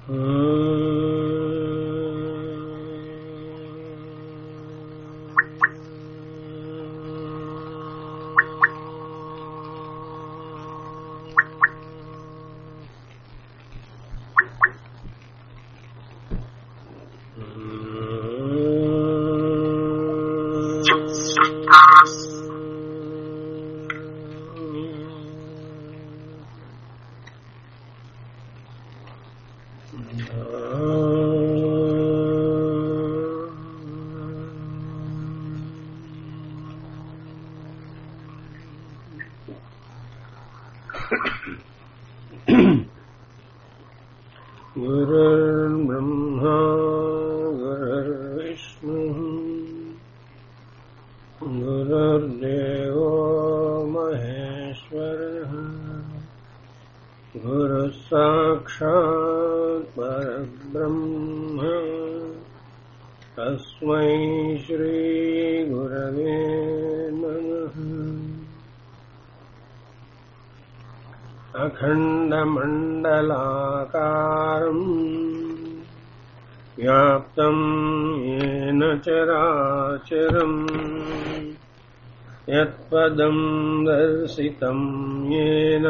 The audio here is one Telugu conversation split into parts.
गुरुर्ब्रह्मा गुरुर्विष्णुः गुरुर्देवो महेश्वरः गुरुः साक्षात् परब्रह्म तस्मै श्रीगुरवे नमः अखण्डमण्डलाकारम् व्याप्तम् येन चराचरम् यत्पदम् दर्शितम् येन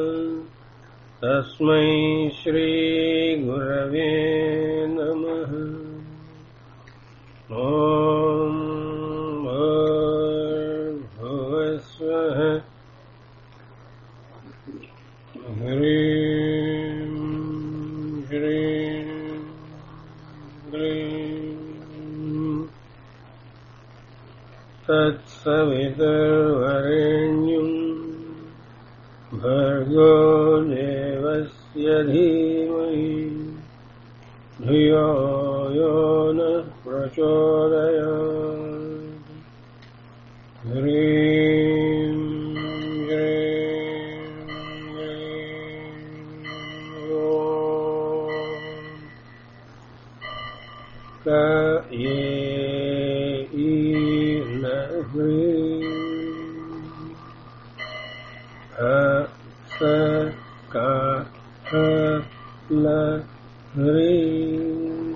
तस्मै श्रीगुरवे नमः ॐ भूर्भुवस्वः ह्रीं श्रीं क्लीं तत्सवितुर्वरेण्यम् भर्गो देवस्य धीमहि धियो यो नः प्रचोदयात् ह्रीं श्रीं क्लीं ॐ क ये ईर्न ह्रीं ह स क ह ल ह्रीं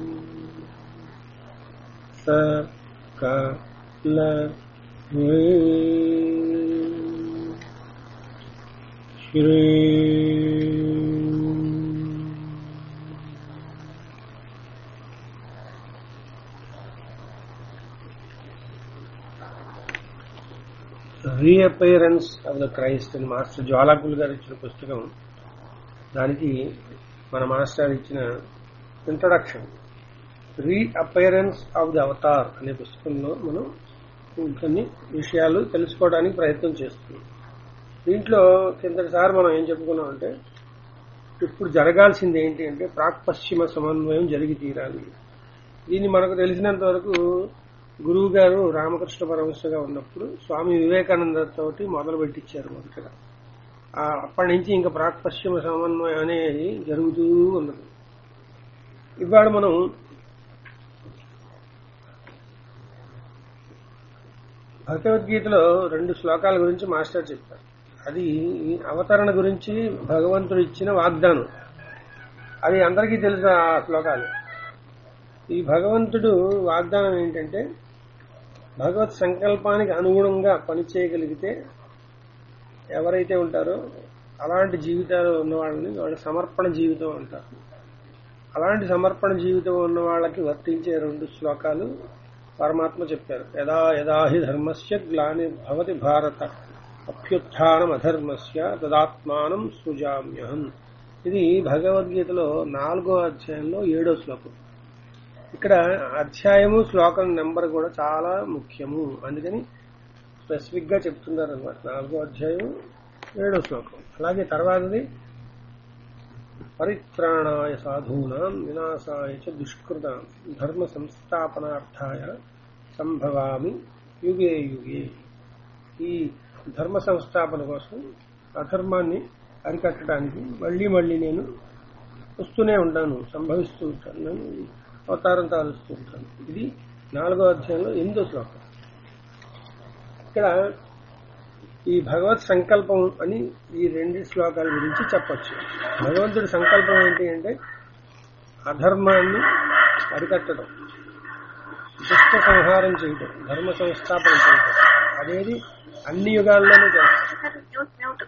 स क ल ह्रीं श्री రీఅపైరెన్స్ ఆఫ్ ద క్రైస్ట్ అని మాస్టర్ జ్వాలాకుల్ గారు ఇచ్చిన పుస్తకం దానికి మన మాస్టర్ ఇచ్చిన introduction reappearance of the avatar అనే పుస్తకంలో మనం కొన్ని విషయాలు తెలుసుకోవడానికి ప్రయత్నం చేస్తున్నాం దీంట్లో కిందటిసారి మనం ఏం చెప్పుకున్నాం అంటే ఇప్పుడు జరగాల్సింది ఏంటి అంటే ప్రాక్ పశ్చిమ సమన్వయం జరిగి తీరాలి దీన్ని మనకు తెలిసినంత వరకు గురువు గారు రామకృష్ణ పరమహంసగా ఉన్నప్పుడు స్వామి వివేకానంద తోటి మొదలు పెట్టించారు మొదటగా ఆ అప్పటి నుంచి ఇంకా ప్రాక్ పశ్చిమ సమన్వయం అనేది జరుగుతూ ఉన్నది ఇవాళ మనం భగవద్గీతలో రెండు శ్లోకాల గురించి మాస్టర్ చెప్పారు అది అవతరణ గురించి భగవంతుడు ఇచ్చిన వాగ్దానం అది అందరికీ తెలిసిన ఆ శ్లోకాలు ఈ భగవంతుడు వాగ్దానం ఏంటంటే భగవత్ సంకల్పానికి అనుగుణంగా పనిచేయగలిగితే ఎవరైతే ఉంటారో అలాంటి జీవితాలు ఉన్న వాళ్ళని వాళ్ళ సమర్పణ జీవితం అంటారు అలాంటి సమర్పణ జీవితం ఉన్న వాళ్ళకి వర్తించే రెండు శ్లోకాలు పరమాత్మ చెప్పారు యదా యదా హి ధర్మస్య గ్లాని భవతి భారత అభ్యుత్థానం అధర్మస్య తదాత్మానం సృజామ్యహం ఇది భగవద్గీతలో నాలుగో అధ్యాయంలో ఏడో శ్లోకం ఇక్కడ అధ్యాయము శ్లోకం నెంబర్ కూడా చాలా ముఖ్యము అందుకని స్పెసిఫిక్ గా చెప్తున్నారు అనమాట నాలుగో అధ్యాయం ఏడో శ్లోకం అలాగే తర్వాతది పరిత్రాణాయ సాధూనాం వినాశాయ చ దుష్కృతాం ధర్మ సంస్థాపనార్థాయ సంభవామి యుగే యుగే ఈ ధర్మ సంస్థాపన కోసం అధర్మాన్ని అరికట్టడానికి మళ్ళీ మళ్ళీ నేను వస్తూనే ఉంటాను సంభవిస్తూ ఉంటాను నేను అవతారం తాలుస్తూ ఉంటాను ఇది నాలుగో అధ్యాయంలో ఎనిమిదో శ్లోకం ఇక్కడ ఈ భగవత్ సంకల్పం అని ఈ రెండు శ్లోకాల గురించి చెప్పచ్చు భగవంతుడి సంకల్పం ఏంటి అంటే అధర్మాన్ని అరికట్టడం దుష్ట సంహారం చేయటం ధర్మ సంస్థాపన చేయటం అనేది అన్ని యుగాల్లోనూ చేస్తారు మ్యూట్ మ్యూట్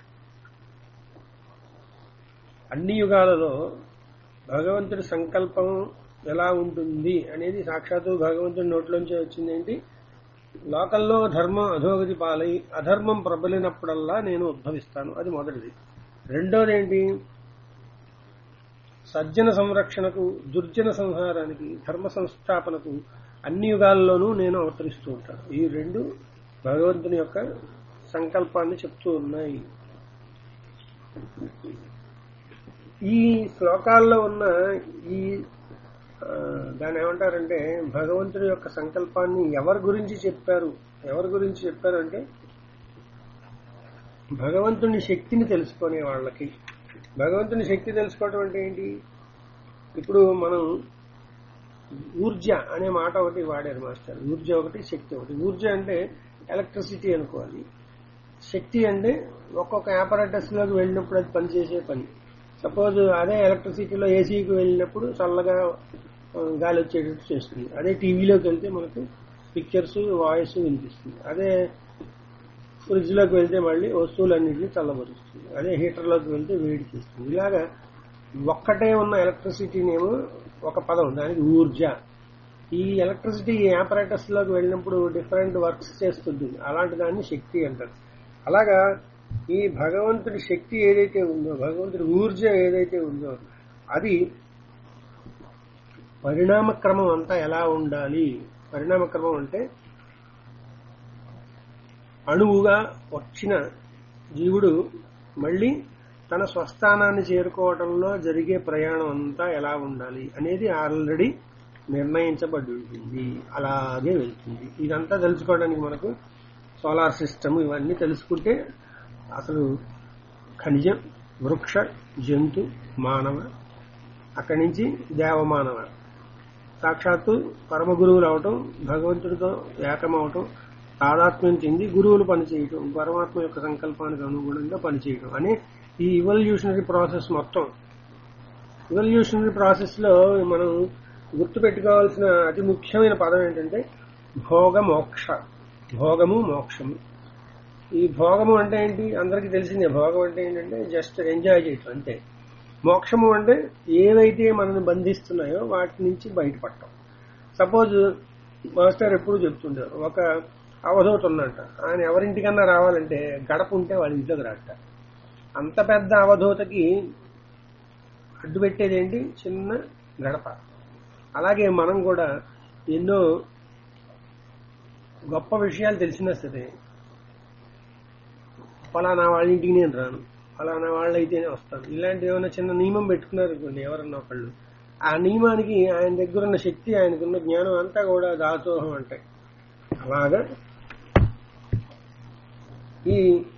అన్ని యుగాలలో భగవంతుడి సంకల్పం ఎలా ఉంటుంది అనేది సాక్షాత్తు భగవంతుడి నోట్లోంచి వచ్చింది ఏంటి లోకల్లో ధర్మం అధోగతి పాలై అధర్మం ప్రబలినప్పుడల్లా నేను ఉద్భవిస్తాను అది మొదటిది రెండోది ఏంటి సజ్జన సంరక్షణకు దుర్జన సంహారానికి ధర్మ సంస్థాపనకు అన్ని యుగాల్లోనూ నేను అవతరిస్తూ ఉంటాను ఈ రెండు భగవంతుని యొక్క సంకల్పాన్ని చెప్తూ ఉన్నాయి ఈ శ్లోకాల్లో ఉన్న ఈ ఆ, దాన్ని ఏమంటారంటే భగవంతుడి యొక్క సంకల్పాన్ని ఎవరి గురించి చెప్పారు ఎవరి గురించి చెప్పారు అంటే భగవంతుని శక్తిని తెలుసుకునే వాళ్ళకి భగవంతుని శక్తి తెలుసుకోవటం అంటే ఏంటి ఇప్పుడు మనం ఊర్జ అనే మాట ఒకటి వాడారు మాస్టర్ ఊర్జ ఒకటి శక్తి ఒకటి ఊర్జ అంటే ఎలక్ట్రిసిటీ అనుకోవాలి శక్తి అంటే ఒక్కొక్క apparatus లోకి వెళ్ళినప్పుడు అది పనిచేసే పని సపోజ్ అదే ఎలక్ట్రిసిటీలో ఏసీకి వెళ్ళినప్పుడు చల్లగా ఆ, గాలి వచ్చేటట్టు చేస్తుంది అదే టీవీలోకి వెళ్తే మనకు పిక్చర్స్ వాయిస్ వినిపిస్తుంది అదే ఫ్రిడ్జ్ లోకి వెళ్తే మళ్ళీ వస్తువులన్నింటినీ చల్లబరుస్తుంది అదే హీటర్లోకి వెళ్తే వేడి చేస్తుంది ఇలాగా ఒక్కటే ఉన్న ఎలక్ట్రిసిటీనేమో ఒక పదం దానికి ఊర్జ ఈ ఎలక్ట్రిసిటీ apparatus లోకి వెళ్ళినప్పుడు డిఫరెంట్ వర్క్స్ చేస్తుంటుంది అలాంటి దాన్ని శక్తి అంటారు అలాగా ఈ భగవంతుడి శక్తి ఏదైతే ఉందో భగవంతుడి ఊర్జ ఏదైతే ఉందో అది పరిణామ క్రమం అంతా ఎలా ఉండాలి పరిణామ క్రమం అంటే అణువుగా వచ్చిన జీవుడు మళ్ళీ తన స్వస్థానాన్ని చేరుకోవడంలో జరిగే ప్రయాణం అంతా ఎలా ఉండాలి అనేది ఆల్రెడీ నిర్ణయించబడి ఉంటుంది అలాగే వెళ్తుంది ఇదంతా తెలుసుకోవడానికి మనకు సోలార్ సిస్టమ్ ఇవన్నీ తెలుసుకుంటే అసలు ఖనిజం వృక్ష జంతు మానవ అక్కడి నుంచి దేవమానవ సాక్షాత్తు పరమ గురువులు అవటం భగవంతుడితో ఏకమవటం తాదాత్మ్యం చెంది గురువులు పనిచేయటం పరమాత్మ యొక్క సంకల్పానికి అనుగుణంగా పనిచేయటం అనే ఈ ఇవల్యూషనరీ ప్రాసెస్ మొత్తం ఇవల్యూషనరీ ప్రాసెస్ లో మనం గుర్తుపెట్టుకోవాల్సిన అతి ముఖ్యమైన పదం ఏంటంటే భోగ మోక్ష భోగము మోక్షము ఈ భోగము అంటే ఏంటి అందరికీ తెలిసిందే భోగం అంటే ఏంటంటే జస్ట్ ఎంజాయ్ చేయటం అంతే మోక్షము అంటే ఏవైతే మనల్ని బంధిస్తున్నాయో వాటి నుంచి బయటపడటం సపోజ్ మాస్టర్ ఎప్పుడు చెప్తుంటారు ఒక అవధూత ఉన్నట్ట ఆయన ఎవరింటికన్నా రావాలంటే గడప ఉంటే వాళ్ళ ఇంట్లోకి రాట అంత పెద్ద అవధూతకి అడ్డు పెట్టేది ఏంటి చిన్న గడప అలాగే మనం కూడా ఎన్నో గొప్ప విషయాలు తెలిసినా సరే ఫలానా వాళ్ళ ఇంటికి నేను రాను ఫలానా వాళ్ళైతేనే వస్తాను ఇలాంటి ఏమైనా చిన్న నియమం పెట్టుకున్నారు అనుకోండి ఎవరన్నా ఒకళ్ళు ఆ నియమానికి ఆయన దగ్గర ఉన్న శక్తి ఆయనకున్న జ్ఞానం అంతా కూడా దాసోహం అంటాయి అలాగా ఈ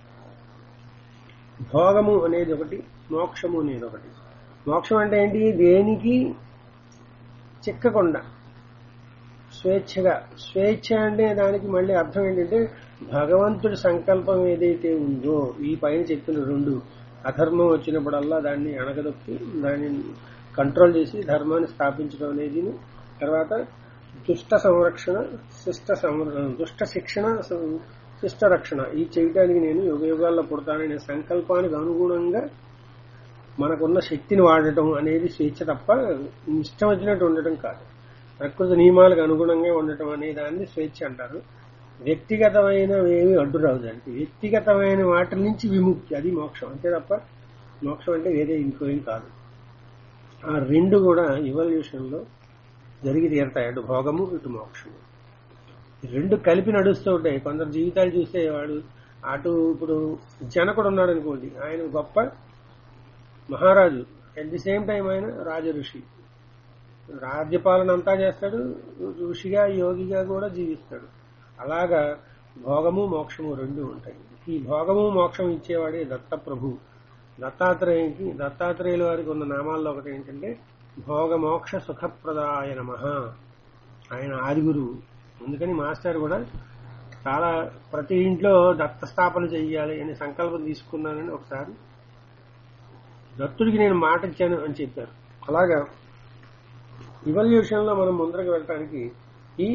భోగము అనేది ఒకటి మోక్షము అనేది ఒకటి మోక్షం అంటే ఏంటి దేనికి చిక్కకుండా స్వేచ్ఛగా స్వేచ్ఛ అంటే దానికి మళ్ళీ అర్థం ఏంటంటే భగవంతుడి సంకల్పం ఏదైతే ఉందో ఈ పైన చెప్పిన రెండు అధర్మం వచ్చినప్పుడల్లా దాన్ని అణగదొక్కి దాన్ని కంట్రోల్ చేసి ధర్మాన్ని స్థాపించడం అనేది తర్వాత దుష్ట సంరక్షణ శిష్ట సంర దుష్ట శిక్షణ సం- శిష్ట రక్షణ ఈ చేయడానికి నేను యుగ యుగాల్లో పుడతాననే సంకల్పానికి అనుగుణంగా మనకున్న శక్తిని వాడటం అనేది స్వేచ్ఛ తప్ప ఇష్టం వచ్చినట్టు ఉండటం కాదు ప్రకృతి నియమాలకు అనుగుణంగా ఉండటం అనే దాన్ని స్వేచ్ఛ అంటారు వ్యక్తిగతమైన ఏమి అడ్డు రావు దానికి వ్యక్తిగతమైన వాటి నుంచి విముక్తి అది మోక్షం అంతే తప్ప మోక్షం అంటే వేరే ఇంకో ఏం కాదు ఆ రెండు కూడా ఇవల్యూషన్ లో జరిగి తీరతాయి అటు భోగము ఇటు మోక్షము ఈ రెండు కలిపి నడుస్తూ ఉంటాయి కొందరు జీవితాలు చూస్తే వాడు అటు ఇప్పుడు జనకుడు ఉన్నాడు అనుకోండి ఆయన గొప్ప మహారాజు అట్ ది సేమ్ టైం ఆయన రాజ ఋషి రాజ్యపాలన అంతా చేస్తాడు ఋషిగా యోగిగా కూడా జీవిస్తాడు అలాగా భోగము మోక్షము రెండు ఉంటాయి ఈ భోగము మోక్షం ఇచ్చేవాడే దత్తప్రభు దత్తాత్రేయునికి దత్తాత్రేయుల వారికి ఉన్న నామాల్లో ఒకటి ఏంటంటే భోగ మోక్ష సుఖప్రదాయ నమ ఆయన ఆదిగురువు అందుకని మాస్టర్ కూడా చాలా ప్రతి ఇంట్లో దత్త స్థాపన చెయ్యాలి అనే సంకల్పం తీసుకున్నానని ఒకసారి దత్తుడికి నేను మాట ఇచ్చాను అని చెప్పారు అలాగా ఇవల్యూషన్ లో మనం ముందరకు వెళ్ళటానికి ఈ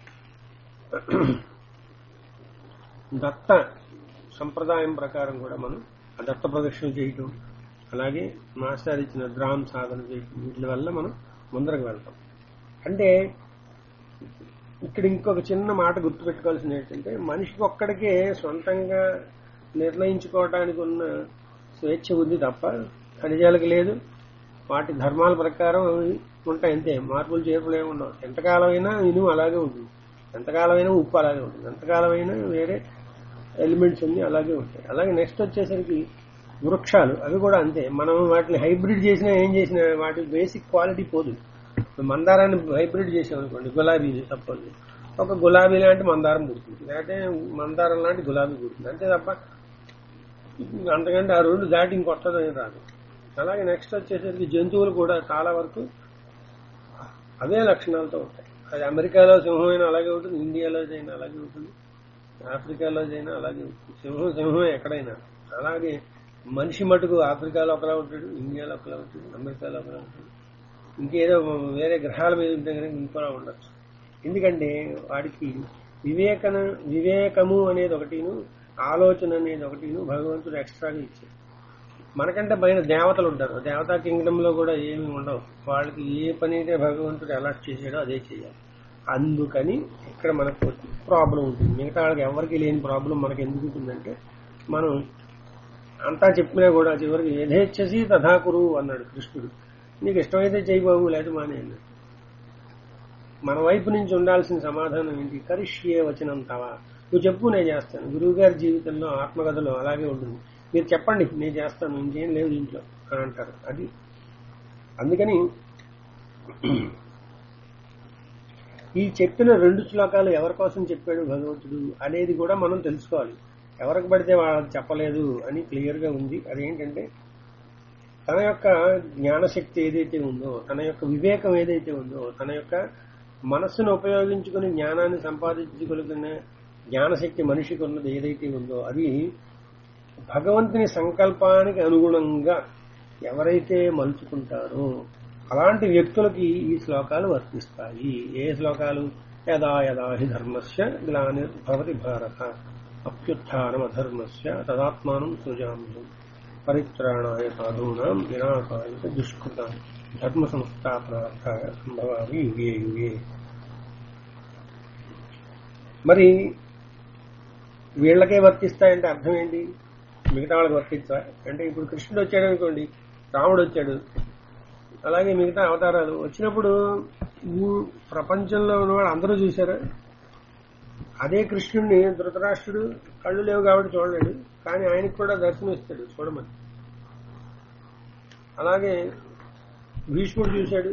దత్త సంప్రదాయం ప్రకారం కూడా మనం ఆ దత్త ప్రదక్షిణ చేయటం అలాగే మాస్టర్ ఇచ్చిన ద్రామ్ సాధన చేయటం వీటి వల్ల మనం ముందరకు వెళ్తాం అంటే ఇక్కడ ఇంకొక చిన్న మాట గుర్తుపెట్టుకోవాల్సింది ఏంటంటే మనిషికి ఒక్కడికే సొంతంగా నిర్ణయించుకోవడానికి ఉన్న స్వేచ్ఛ ఉంది తప్ప ఖనిజాలకు లేదు వాటి ధర్మాల ప్రకారం అవి ఉంటాయి అంతే మార్పులు చేర్పులు ఏమి ఉండవు ఎంతకాలమైనా ఇనుము అలాగే ఉంటుంది ఎంతకాలమైనా ఉప్పు అలాగే ఉంటుంది ఎంతకాలమైనా వేరే ఎలిమెంట్స్ అన్ని అలాగే ఉంటాయి అలాగే నెక్స్ట్ వచ్చేసరికి వృక్షాలు అవి కూడా అంతే మనం వాటిని హైబ్రిడ్ చేసినా ఏం చేసినా వాటి బేసిక్ క్వాలిటీ పోదు మందారాన్ని హైబ్రిడ్ చేసామనుకోండి గులాబీ సపోజ్ ఒక గులాబీ లాంటి మందారం పుడుతుంది లేకపోతే మందారం లాంటి గులాబీ పుడుతుంది అంతే తప్ప అంతకంటే ఆ రెండు దాటి ఇంకొత్తదని రాదు అలాగే నెక్స్ట్ వచ్చేసరికి జంతువులు కూడా చాలా వరకు అవే లక్షణాలతో ఉంటాయి అది అమెరికాలో సింహం అయినా అలాగే ఉంటుంది ఇండియాలో అయినా అలాగే ఉంటుంది ఆఫ్రికాలో అయినా అలాగే ఉంటుంది సింహం సింహమే ఎక్కడైనా అలాగే మనిషి మటుకు ఆఫ్రికాలో ఒకలా ఉంటాడు ఇండియాలో ఒకలా ఉంటాడు అమెరికాలో ఒకలా ఉంటాడు ఇంకేదో వేరే గ్రహాల మీద ఉంటే కనుక ఇంకోలా ఉండొచ్చు ఎందుకంటే వాడికి వివేకన వివేకము అనేది ఒకటిను ఆలోచన అనేది ఒకటిను భగవంతుడు ఎక్స్ట్రాగా ఇచ్చాడు మనకంటే పైన దేవతలు ఉంటారు దేవతా కింగ్డమ్ లో కూడా ఏమి ఉండవు వాళ్ళకి ఏ పని అయితే భగవంతుడు అలర్ట్ చేసాడో అదే చేయాలి అందుకని ఇక్కడ మనకు ప్రాబ్లం ఉంటుంది మిగతా వాళ్ళకి ఎవరికి లేని ప్రాబ్లం మనకి ఎందుకు ఉంటుందంటే మనం అంతా చెప్పినా కూడా చివరికి యథేచ్ఛసి తథాకురు అన్నాడు కృష్ణుడు నీకు ఇష్టమైతే చేయి బాబు లేదు మానే అన్నాడు మన వైపు నుంచి ఉండాల్సిన సమాధానం ఏంటి కరిష్యే వచనంతావా నువ్వు చెప్పు నేను చేస్తాను గురువు గారి జీవితంలో ఆత్మకథలో అలాగే ఉంటుంది మీరు చెప్పండి నేను చేస్తాను ఇంకేం లేదు ఇంట్లో అని అంటారు అది అందుకని ఈ చెప్పిన రెండు శ్లోకాలు ఎవరి కోసం చెప్పాడు భగవంతుడు అనేది కూడా మనం తెలుసుకోవాలి ఎవరికి పడితే వాళ్ళకి చెప్పలేదు అని క్లియర్ గా ఉంది అదేంటంటే తన యొక్క జ్ఞానశక్తి ఏదైతే ఉందో తన యొక్క వివేకం ఏదైతే ఉందో తన యొక్క మనస్సును ఉపయోగించుకుని జ్ఞానాన్ని సంపాదించుకునే జ్ఞానశక్తి మనిషికి ఉన్నది ఏదైతే ఉందో అది భగవంతుని సంకల్పానికి అనుగుణంగా ఎవరైతే మలుచుకుంటారో అలాంటి వ్యక్తులకి ఈ శ్లోకాలు వర్తిస్తాయి ఏ శ్లోకాలు యదా యదా హి ధర్మస్య గ్లానిర్భవతి భారత అభ్యుత్థానం అధర్మస్య తదాత్మానం సృజామ్యం పరిత్రాణాయ సాధూనాం వినాశాయ చ దుష్కృతాం ధర్మ సంస్థాపనార్థాయ సంభవామి యుగే యుగే మరి వీళ్ళకే వర్తిస్తాయంటే అర్థం ఏంటి మిగతా వాళ్ళకి వర్తిస్తాయి అంటే ఇప్పుడు కృష్ణుడు వచ్చాడు అనుకోండి రాముడు వచ్చాడు అలాగే మిగతా అవతారాలు వచ్చినప్పుడు ఊ- ప్రపంచంలో ఉన్న వాళ్ళు అందరూ చూశారా అదే కృష్ణుడిని ధృతరాష్ట్రుడు కళ్ళు లేవు కాబట్టి చూడలేడు కానీ ఆయనకు కూడా దర్శనం ఇస్తాడు చూడమని అలాగే భీష్ముడు చూశాడు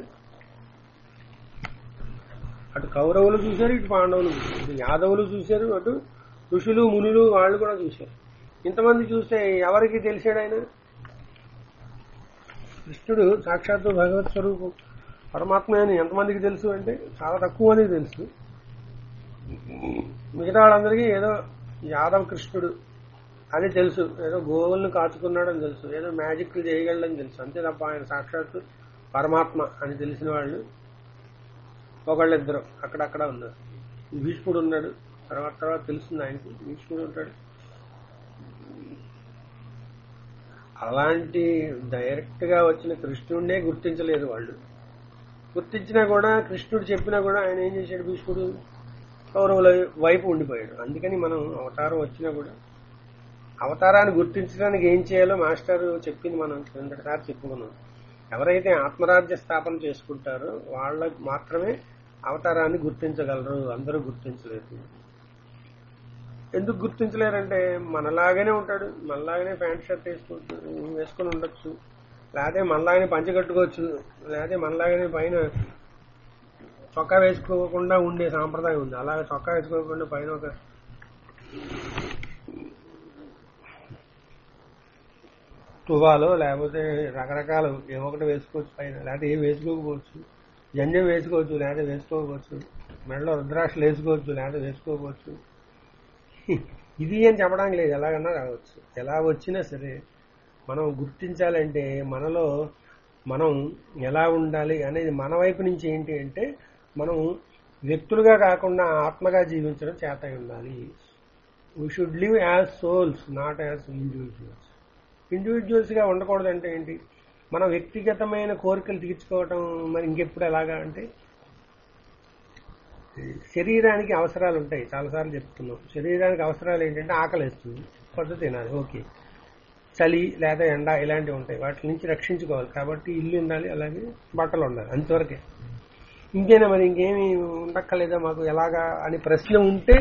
అటు కౌరవులు చూశారు ఇటు పాండవులు చూశారు ఇటు యాదవులు చూశారు అటు ఋషులు మునులు వాళ్ళు కూడా చూశారు ఇంతమంది చూస్తే ఎవరికి తెలిసాడు ఆయన కృష్ణుడు సాక్షాత్తు భగవత్ స్వరూపం పరమాత్మ అని ఎంతమందికి తెలుసు అంటే చాలా తక్కువ మందికి తెలుసు మిగతా వాళ్ళందరికీ ఏదో యాదవ్ కృష్ణుడు అని తెలుసు ఏదో గోవులను కాచుకున్నాడని తెలుసు ఏదో మ్యాజిక్ చేయగలడని తెలుసు అంతే తప్ప ఆయన సాక్షాత్తు పరమాత్మ అని తెలిసిన వాళ్ళు ఒకళ్ళిద్దరు అక్కడక్కడ ఉన్నారు భీష్ముడు ఉన్నాడు తర్వాత తర్వాత తెలుస్తుంది ఆయనకి భీష్ముడు ఉంటాడు అలాంటి డైరెక్ట్ గా వచ్చిన కృష్ణుడినే గుర్తించలేదు వాళ్ళు గుర్తించినా కూడా కృష్ణుడు చెప్పినా కూడా ఆయన ఏం చేశాడు భీష్ముడు కౌరవుల వైపు ఉండిపోయాడు అందుకని మనం అవతారం వచ్చినా కూడా అవతారాన్ని గుర్తించడానికి ఏం చేయాలో మాస్టర్ చెప్పింది మనం క్రిందటిసారి చెప్పుకున్నాం ఎవరైతే ఆత్మరాజ్య స్థాపన చేసుకుంటారో వాళ్ళకు మాత్రమే అవతారాన్ని గుర్తించగలరు అందరూ గుర్తించలేరు ఎందుకు గుర్తించలేరంటే మనలాగానే ఉంటాడు మనలాగానే ప్యాంట్ షర్ట్ వేసుకోవచ్చు వేసుకుని ఉండొచ్చు లేకపోతే మనలాగానే పంచ కట్టుకోవచ్చు లేకపోతే మనలాగానే పైన చొక్కా వేసుకోకుండా ఉండే సాంప్రదాయం ఉంది అలాగే చొక్కా వేసుకోకుండా పైన ఒక తువాలో లేకపోతే రకరకాల ఏ ఒకటి వేసుకోవచ్చు పైన లేకపోతే ఏం వేసుకోకపోవచ్చు జంజం వేసుకోవచ్చు లేకపోతే వేసుకోకపోవచ్చు మెడలో రుద్రాక్షలు వేసుకోవచ్చు లేకపోతే వేసుకోకపోవచ్చు ఇది అని చెప్పడానికి లేదు ఎలాగన్నా రావచ్చు ఎలా వచ్చినా సరే మనం గుర్తించాలంటే మనలో మనం ఎలా ఉండాలి అనేది మన వైపు నుంచి ఏంటి అంటే మనం వ్యక్తులుగా కాకుండా ఆత్మగా జీవించడం చేత అయి ఉండాలి we should live as souls not as individuals individuals గా ఉండకూడదంటే ఏంటి మన వ్యక్తిగతమైన కోరికలు తీర్చుకోవటం మరి ఇంకెప్పుడు ఎలాగా అంటే శరీరానికి అవసరాలు ఉంటాయి చాలాసార్లు చెప్తున్నాం శరీరానికి అవసరాలు ఏంటంటే ఆకలి వేస్తుంది పొద్దు తినాలి ఓకే చలి లేదా ఎండ ఇలాంటివి ఉంటాయి వాటి నుంచి రక్షించుకోవాలి కాబట్టి ఇల్లు ఉండాలి అలాగే బట్టలు ఉండాలి అంతవరకే ఇంకేనా మరి ఇంకేమి ఉండక్కర్లేదా మాకు ఎలాగా అని ప్రశ్న ఉంటే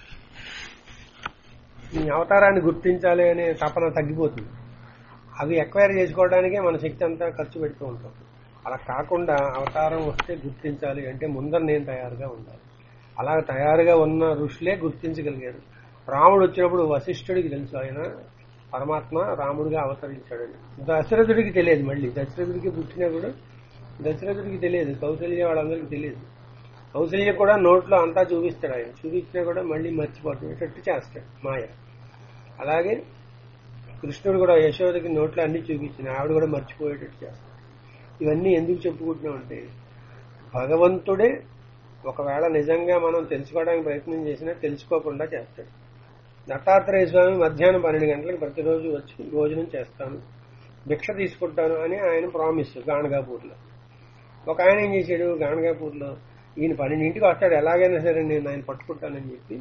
ఈ అవతారాన్ని గుర్తించాలి అనే తపన తగ్గిపోతుంది అవి ఎక్వైర్ చేసుకోవడానికే మన శక్తి అంతా ఖర్చు పెడుతూ ఉంటాం అలా కాకుండా అవతారం వస్తే గుర్తించాలి అంటే ముందర నేను తయారుగా ఉండాలి అలా తయారుగా ఉన్న ఋషులే గుర్తించగలిగారు రాముడు వచ్చినప్పుడు వశిష్ఠుడికి తెలుసు ఆయన పరమాత్మ రాముడిగా అవతరించాడని దశరథుడికి తెలియదు మళ్ళీ దశరథుడికి పుట్టినా కూడా దశరథుడికి తెలియదు కౌశల్య వాళ్ళందరికీ తెలియదు కౌశల్య కూడా నోట్లో అంతా చూపిస్తాడు ఆయన చూపించినా కూడా మళ్ళీ మర్చిపోతున్నట్టు చేస్తాడు మాయ అలాగే కృష్ణుడు కూడా యశోదకి నోట్లో అన్ని చూపించిన ఆవిడ కూడా మర్చిపోయేటట్టు చేస్తాడు ఇవన్నీ ఎందుకు చెప్పుకుంటున్నామంటే భగవంతుడే ఒకవేళ నిజంగా మనం తెలుసుకోవడానికి ప్రయత్నం చేసినా తెలుసుకోకుండా చేస్తాడు దత్తాత్రేయ స్వామి మధ్యాహ్నం పన్నెండు గంటలకు ప్రతిరోజు వచ్చి భోజనం చేస్తాను భిక్ష తీసుకుంటాను అని ఆయన ప్రామిస్ గాణగాపూర్లో ఒక ఆయన ఏం చేశాడు గాణగాపూర్లో ఈయన పన్నెండింటికి వస్తాడు ఎలాగైనా సరే నేను ఆయన పట్టుకుంటానని చెప్పి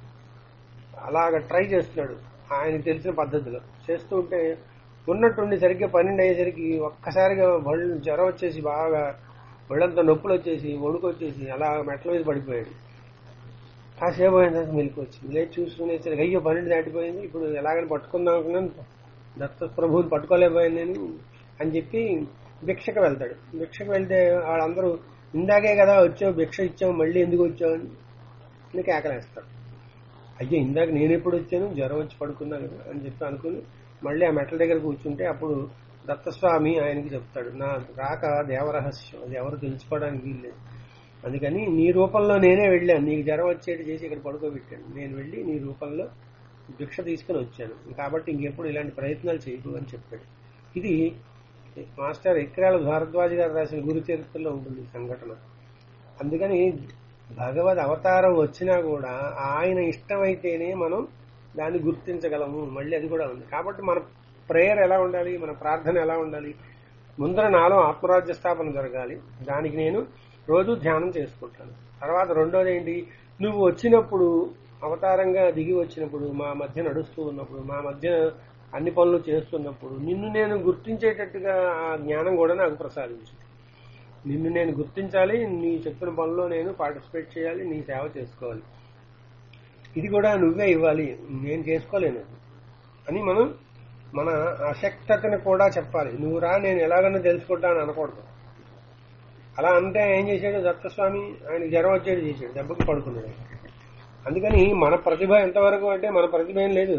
అలాగ ట్రై చేస్తున్నాడు ఆయనకు తెలిసిన పద్ధతిలో చేస్తూ ఉంటే ఉన్నట్టుండి సరిగ్గా పన్నెండు అయ్యేసరికి ఒక్కసారిగా ఒళ్ళు జ్వరం వచ్చేసి బాగా ఒళ్ళంతా నొప్పులు వచ్చేసి వణుకు వచ్చేసి అలా మెట్ల మీద పడిపోయాడు కాసేపు అయిన తర్వాత మెలకు వచ్చింది లేచి చూసుకునేసరికి అయ్యో పన్నెండు దాటిపోయింది ఇప్పుడు ఎలాగని పట్టుకుందాం అనుకున్నాను దత్త ప్రభువుని పట్టుకోలేకపోయాను నేను అని చెప్పి భిక్షకు వెళ్తాడు భిక్షకు వెళ్తే వాళ్ళందరూ ఇందాకే కదా వచ్చావు భిక్ష ఇచ్చావు మళ్ళీ ఎందుకు వచ్చావు అని కేకలేస్తాడు అయ్యో ఇందాక నేను ఎప్పుడు వచ్చాను జ్వరం వచ్చి పడుకున్నా కదా అని చెప్పి అనుకుని మళ్ళీ ఆ మెట్ల దగ్గర కూర్చుంటే అప్పుడు దత్తస్వామి ఆయనకి చెప్తాడు నా రాక దేవరహస్యం అది ఎవరు తెలుసుకోవడానికి వీల్లేదు అందుకని నీ రూపంలో నేనే వెళ్ళాను నీకు జ్వరం వచ్చేటి చేసి ఇక్కడ పడుకోబెట్టాను నేను వెళ్ళి నీ రూపంలో భిక్ష తీసుకుని వచ్చాను కాబట్టి ఇంకెప్పుడు ఇలాంటి ప్రయత్నాలు చేయకు అని చెప్పాడు ఇది మాస్టర్ ఎక్రాల భారద్వాజ్ గారు రాసిన గురు చరిత్రలో ఉంటుంది ఈ సంఘటన అందుకని భగవద్ అవతారం వచ్చినా కూడా ఆయన ఇష్టమైతేనే మనం దాన్ని గుర్తించగలము మళ్ళీ అది కూడా ఉంది కాబట్టి మన ప్రేయర్ ఎలా ఉండాలి మన ప్రార్థన ఎలా ఉండాలి ముందర నాలో ఆత్మరాజ్య స్థాపన జరగాలి దానికి నేను రోజు ధ్యానం చేసుకుంటాను తర్వాత రెండోది ఏంటి నువ్వు వచ్చినప్పుడు అవతారంగా దిగి వచ్చినప్పుడు మా మధ్య నడుస్తూ ఉన్నప్పుడు మా మధ్య అన్ని పనులు చేస్తున్నప్పుడు నిన్ను నేను గుర్తించేటట్టుగా ఆ జ్ఞానం కూడా నాకు ప్రసాదించు నిన్ను నేను గుర్తించాలి నీ చెప్పిన పనిలో నేను పార్టిసిపేట్ చేయాలి నీ సేవ చేసుకోవాలి ఇది కూడా నువ్వే ఇవ్వాలి నేను చేసుకోలేను అని మనం మన అశక్తతను కూడా చెప్పాలి నువ్వు రా నేను ఎలాగైనా తెలుసుకుంటాను అనకూడదు అలా అంటే ఏం చేశాడు దత్తస్వామి ఆయన జ్వరం వచ్చేది చేశాడు దెబ్బకి పడుకున్నాడు అందుకని మన ప్రతిభ ఎంతవరకు అంటే మన ప్రతిభ ఏం లేదు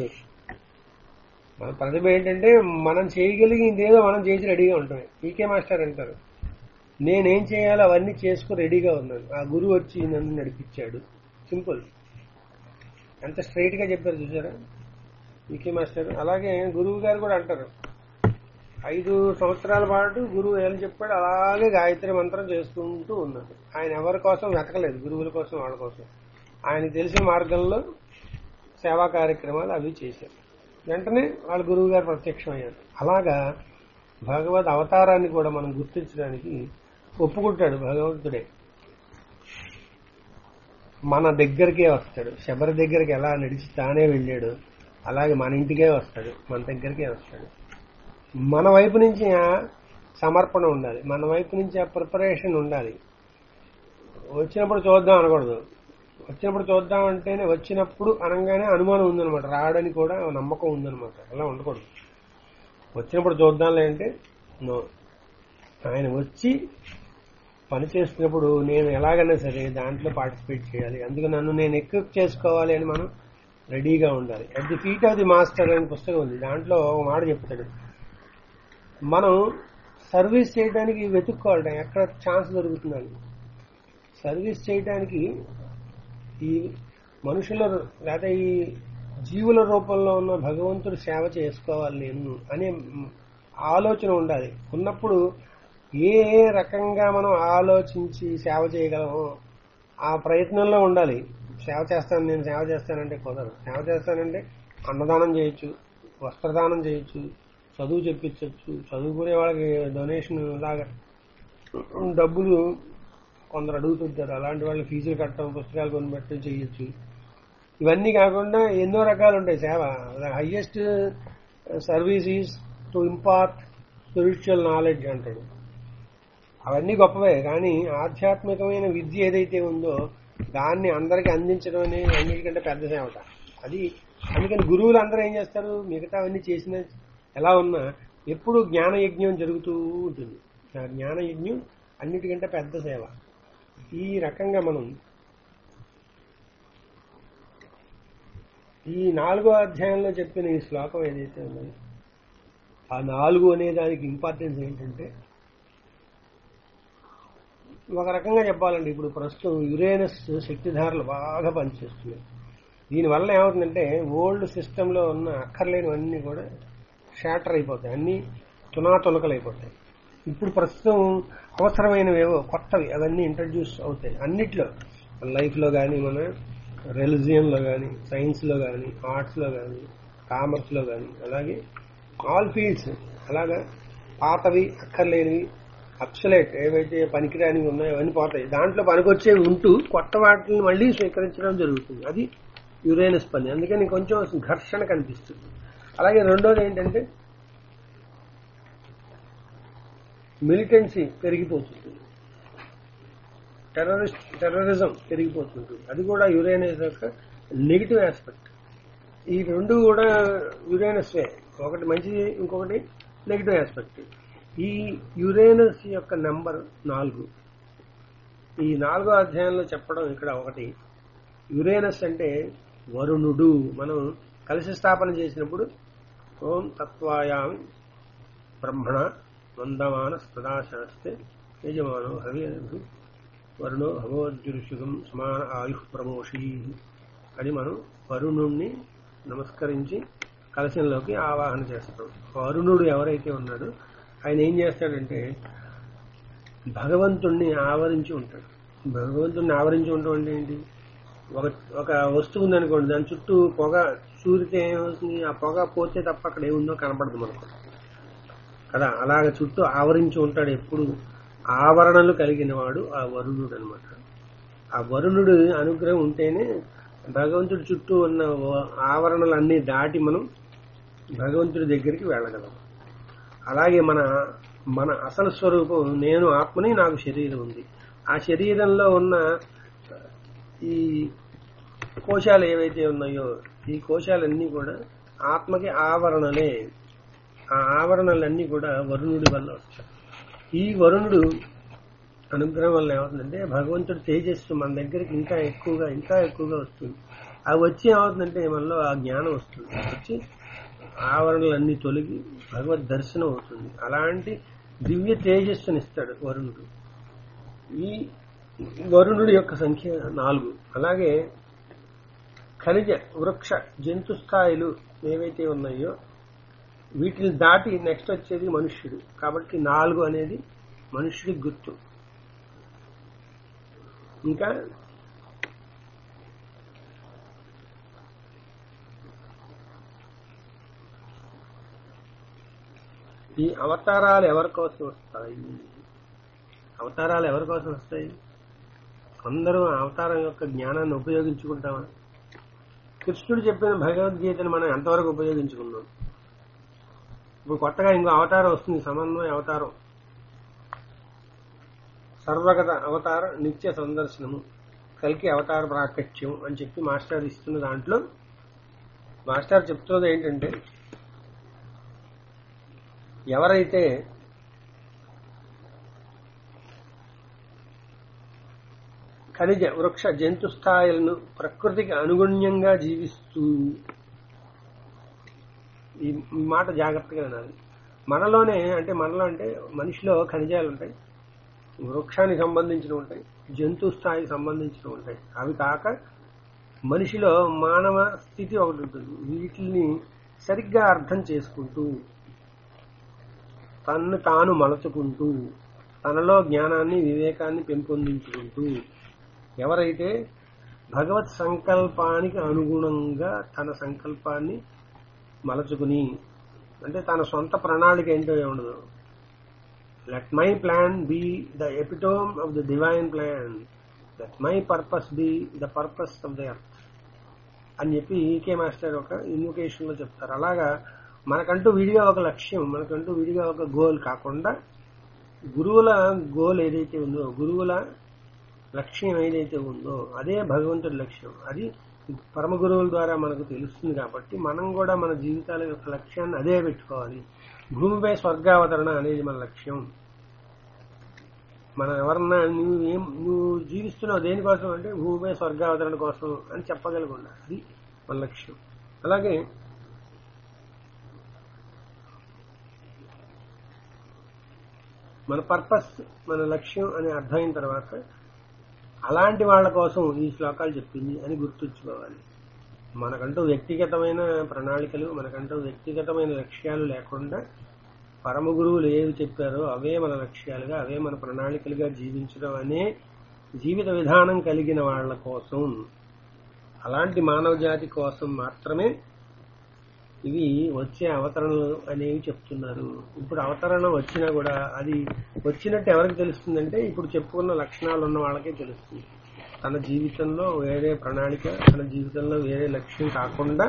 మన ప్రతిభ ఏంటంటే మనం చేయగలిగి ఇంకేదో మనం చేసి రెడీగా ఉంటాం ఈకే మాస్టర్ అంటారు నేనేం చేయాలో అవన్నీ చేసుకుని రెడీగా ఉన్నాను ఆ గురువు వచ్చి నన్ను నడిపించాడు సింపుల్ ఎంత స్ట్రైట్ గా చెప్పారు చూసారా ఈకే మాస్టర్ అలాగే గురువు గారు కూడా అంటారు ఐదు సంవత్సరాల పాటు గురువు ఏం చెప్పాడు అలాగే గాయత్రి మంత్రం చేసుకుంటూ ఉన్నాడు ఆయన ఎవరి కోసం వెతకలేదు గురువుల కోసం వాళ్ళ కోసం ఆయనకు తెలిసిన మార్గంలో సేవా కార్యక్రమాలు అవి చేశారు వెంటనే వాళ్ళ గురువు గారు ప్రత్యక్షమయ్యారు అలాగా భగవద్ అవతారాన్ని కూడా మనం గుర్తించడానికి ఒప్పుకుంటాడు భగవంతుడే మన దగ్గరికే వస్తాడు శబరి దగ్గరికి ఎలా నడిచి తానే వెళ్ళాడు అలాగే మన ఇంటికే వస్తాడు మన దగ్గరికే వస్తాడు మన వైపు నుంచి ఆ సమర్పణ ఉండాలి మన వైపు నుంచి ఆ ప్రిపరేషన్ ఉండాలి వచ్చినప్పుడు చూద్దాం అనకూడదు వచ్చినప్పుడు చూద్దాం అంటేనే వచ్చినప్పుడు అనగానే అనుమానం ఉందనమాట రావడానికి కూడా నమ్మకం ఉందనమాట అలా ఉండకూడదు వచ్చినప్పుడు చూద్దాంలే అంటే నో ఆయన వచ్చి పని చేస్తున్నప్పుడు నేను ఎలాగైనా సరే దాంట్లో పార్టిసిపేట్ చేయాలి అందుకు నన్ను నేను ఎక్విప్ చేసుకోవాలి అని మనం రెడీగా ఉండాలి at the feet of the master అనే పుస్తకం ఉంది దాంట్లో ఒక మాట చెప్తాడు మనం సర్వీస్ చేయడానికి వెతుక్కోవాలి ఎక్కడ ఛాన్స్ దొరుకుతుందని సర్వీస్ చేయడానికి ఈ మనుషుల లేదా ఈ జీవుల రూపంలో ఉన్న భగవంతుడి సేవ చేసుకోవాలి నేను అనే ఆలోచన ఉండాలి ఉన్నప్పుడు ఏ ఏ రకంగా మనం ఆలోచించి సేవ చేయగలమో ఆ ప్రయత్నంలో ఉండాలి సేవ చేస్తాను నేను సేవ చేస్తానంటే కుదరదు సేవ చేస్తానంటే అన్నదానం చేయొచ్చు వస్త్రదానం చేయొచ్చు చదువు చెప్పించవచ్చు చదువుకునే వాళ్ళకి డొనేషన్ లాగా డబ్బులు కొందరు అడుగుతుంటారు అలాంటి వాళ్ళు ఫీజులు కట్టడం పుస్తకాలు కొనిపెట్టి చేయొచ్చు ఇవన్నీ కాకుండా ఎన్నో రకాలు ఉంటాయి సేవ highest service is to impart spiritual knowledge అంటాడు అవన్నీ గొప్పవే కానీ ఆధ్యాత్మికమైన విద్య ఏదైతే ఉందో దాన్ని అందరికీ అందించడం అనేది అన్నిటికంటే పెద్ద సేవట అది అందుకని గురువులు అందరూ ఏం చేస్తారు మిగతావన్నీ చేసిన ఎలా ఉన్నా ఎప్పుడు జ్ఞాన యజ్ఞం జరుగుతూ ఉంటుంది ఆ జ్ఞాన యజ్ఞం అన్నిటికంటే పెద్ద సేవ ఈ రకంగా మనం ఈ నాలుగో అధ్యాయంలో చెప్పిన ఈ శ్లోకం ఏదైతే ఉన్నదో ఆ నాలుగు అనే దానికి ఇంపార్టెన్స్ ఏంటంటే ఒక రకంగా చెప్పాలండి ఇప్పుడు ప్రస్తుతం యురేనస్ శక్తిధారలు బాగా పనిచేస్తున్నాయి దీనివల్ల ఏమవుతుందంటే ఓల్డ్ సిస్టంలో ఉన్న అక్కర్లేనివన్నీ కూడా షాటర్ అయిపోతాయి అన్నీ తునాతునకలు అయిపోతాయి ఇప్పుడు ప్రస్తుతం అవసరమైనవేవో కొత్తవి అవన్నీ ఇంట్రడ్యూస్ అవుతాయి అన్నిట్లో లైఫ్లో కానీ మన రెలిజియన్లో కానీ సైన్స్లో కానీ ఆర్ట్స్లో కానీ కామర్స్లో కానీ అలాగే ఆల్ ఫీల్డ్స్ అలాగా పాతవి అక్కర్లేనివి అప్సలేట్ ఏవైతే పనికిరానివి ఉన్నాయో అవన్నీ పోతాయి దాంట్లో పనికొచ్చేవి ఉంటూ కొత్త వాటిని మళ్ళీ స్వీకరించడం జరుగుతుంది అది యురేనస్ పని అందుకని కొంచెం ఘర్షణ కనిపిస్తుంది అలాగే రెండోది ఏంటంటే మిలిటెన్సీ పెరిగిపోతుంది టెర్రరిస్ట్ టెర్రరిజం పెరిగిపోతుంటుంది అది కూడా యురేనస్ యొక్క నెగిటివ్ ఆస్పెక్ట్ ఈ రెండు కూడా యురేనస్వే ఒకటి మంచిది ఇంకొకటి నెగిటివ్ ఆస్పెక్ట్ ఈ యురేనస్ యొక్క నెంబర్ నాలుగు ఈ నాలుగో అధ్యాయంలో చెప్పడం ఇక్కడ ఒకటి యురేనస్ అంటే వరుణుడు మనం కలిసి స్థాపన చేసినప్పుడు ఓం తత్వాయాం బ్రహ్మణ వందమాన సదాశాస్త్రే యజమానో హవ్యు వరుణో భగవద్గురుషుగం సమాన ఆయు ప్రమోషి అని మనం వరుణుణ్ణి నమస్కరించి కలశంలోకి ఆవాహన చేస్తాం వరుణుడు ఎవరైతే ఉన్నాడో ఆయన ఏం చేస్తాడంటే భగవంతుణ్ణి ఆవరించి ఉంటాడు భగవంతుణ్ణి ఆవరించి ఉండడం అంటే ఏంటి ఒక ఒక వస్తువు ఉందనుకోండి దాని చుట్టూ పొగ సూరితే ఏమవుతుంది ఆ పొగ పోతే తప్ప అక్కడ ఏముందో కనపడదు మనకు కదా అలాగ చుట్టూ ఆవరించి ఉంటాడు ఎప్పుడు ఆవరణలు కలిగిన వాడు ఆ వరుణుడు అనమాట ఆ వరుణుడు అనుగ్రహం ఉంటేనే భగవంతుడి చుట్టూ ఉన్న వ- ఆవరణలన్నీ దాటి మనం భగవంతుడి దగ్గరికి వెళ్ళగలం అలాగే మన మన అసలు స్వరూపం నేను ఆత్మని నాకు శరీరం ఉంది ఆ శరీరంలో ఉన్న ఈ కోశాలు ఏవైతే ఉన్నాయో ఈ కోశాలన్నీ కూడా ఆత్మకి ఆవరణలే ఆ ఆవరణలన్నీ కూడా వరుణుడి వల్ల వస్తాయి ఈ వరుణుడు అనుగ్రహం వల్ల ఏమవుతుందంటే భగవంతుడి తేజస్సు మన దగ్గరికి ఇంకా ఎక్కువగా ఇంకా ఎక్కువగా వస్తుంది అవి వచ్చి ఏమవుతుందంటే మనలో ఆ జ్ఞానం వస్తుంది వచ్చి ఆవరణలన్నీ తొలగి భగవద్ దర్శనం అవుతుంది అలాంటి దివ్య తేజస్సునిస్తాడు వరుణుడు ఈ వరుణుడి యొక్క సంఖ్య నాలుగు అలాగే ఖనిజ వృక్ష జంతు స్థాయిలు ఏవైతే ఉన్నాయో వీటిని దాటి నెక్స్ట్ వచ్చేది మనుష్యుడు కాబట్టి నాలుగు అనేది మనుష్యుడికి గుర్తు ఇంకా ఈ అవతారాలు ఎవరి కోసం వస్తాయి అవతారాలు ఎవరి కోసం వస్తాయి అందరూ ఆ అవతారం యొక్క జ్ఞానాన్ని ఉపయోగించుకుంటామా కృష్ణుడు చెప్పిన భగవద్గీతను మనం ఎంతవరకు ఉపయోగించుకున్నాం ఇప్పుడు కొత్తగా ఇంకో అవతారం వస్తుంది సమన్వయ అవతారం సర్వగత అవతార నిత్య సందర్శనము కలికి అవతార ప్రాకట్యం అని చెప్పి మాస్టర్ ఇస్తున్న దాంట్లో మాస్టర్ చెప్తున్నది ఏంటంటే ఎవరైతే ఖనిజ వృక్ష జంతు స్థాయిలను ప్రకృతికి అనుగుణ్యంగా జీవిస్తూ ఈ ఈ మాట జాగ్రత్తగా వినాలి మనలోనే అంటే మనలో అంటే మనిషిలో ఖనిజాలు ఉంటాయి వృక్షానికి సంబంధించిన ఉంటాయి జంతు స్థాయికి సంబంధించిన ఉంటాయి అవి కాక మనిషిలో మానవ స్థితి ఒకటి ఉంటుంది వీటిని సరిగ్గా అర్థం చేసుకుంటూ తన్ను తాను మలచుకుంటూ తనలో జ్ఞానాన్ని వివేకాన్ని పెంపొందించుకుంటూ ఎవరైతే భగవత్ సంకల్పానికి అనుగుణంగా తన సంకల్పాన్ని మలచుకుని అంటే తన సొంత ప్రణాళిక ఏంటో ఉండదు let my plan be the epitome of the divine plan let my purpose be the purpose of the earth అని చెప్పి ఈకే మాస్టర్ ఒక ఇన్వికేషన్ లో చెప్తారు అలాగా మనకంటూ విడిగా ఒక లక్ష్యం మనకంటూ విడిగా ఒక గోల్ కాకుండా గురువుల గోల్ ఏదైతే ఉందో గురువుల లక్ష్యం ఏదైతే ఉందో అదే భగవంతుడి లక్ష్యం అది పరమ గురువుల ద్వారా మనకు తెలుస్తుంది కాబట్టి మనం కూడా మన జీవితాల యొక్క లక్ష్యాన్ని అదే పెట్టుకోవాలి భూమిపై స్వర్గావతరణ అనేది మన లక్ష్యం మనం ఎవరన్నా నువ్వు ఏం నువ్వు జీవిస్తున్నావు దేనికోసం అంటే భూమిపై స్వర్గావతరణ కోసం అని చెప్పగలకుండా అది మన లక్ష్యం అలాగే మన పర్పస్ మన లక్ష్యం అని అర్థమైన తర్వాత అలాంటి వాళ్ళ కోసం ఈ శ్లోకాలు చెప్పింది అని గుర్తుంచుకోవాలి మనకంటూ వ్యక్తిగతమైన ప్రణాళికలు మనకంటూ వ్యక్తిగతమైన లక్ష్యాలు లేకుండా పరమ గురువులు ఏవి చెప్పారో అవే మన లక్ష్యాలుగా అవే మన ప్రణాళికలుగా జీవించడం అనే జీవిత విధానం కలిగిన వాళ్ళ కోసం అలాంటి మానవ జాతి కోసం మాత్రమే ఇవి వచ్చే అవతరణలు అనేవి చెప్తున్నారు ఇప్పుడు అవతరణ వచ్చినా కూడా అది వచ్చినట్టు ఎవరికి తెలుస్తుందంటే ఇప్పుడు చెప్పుకున్న లక్షణాలు ఉన్న వాళ్ళకే తెలుస్తుంది తన జీవితంలో వేరే ప్రణాళిక తన జీవితంలో వేరే లక్ష్యం కాకుండా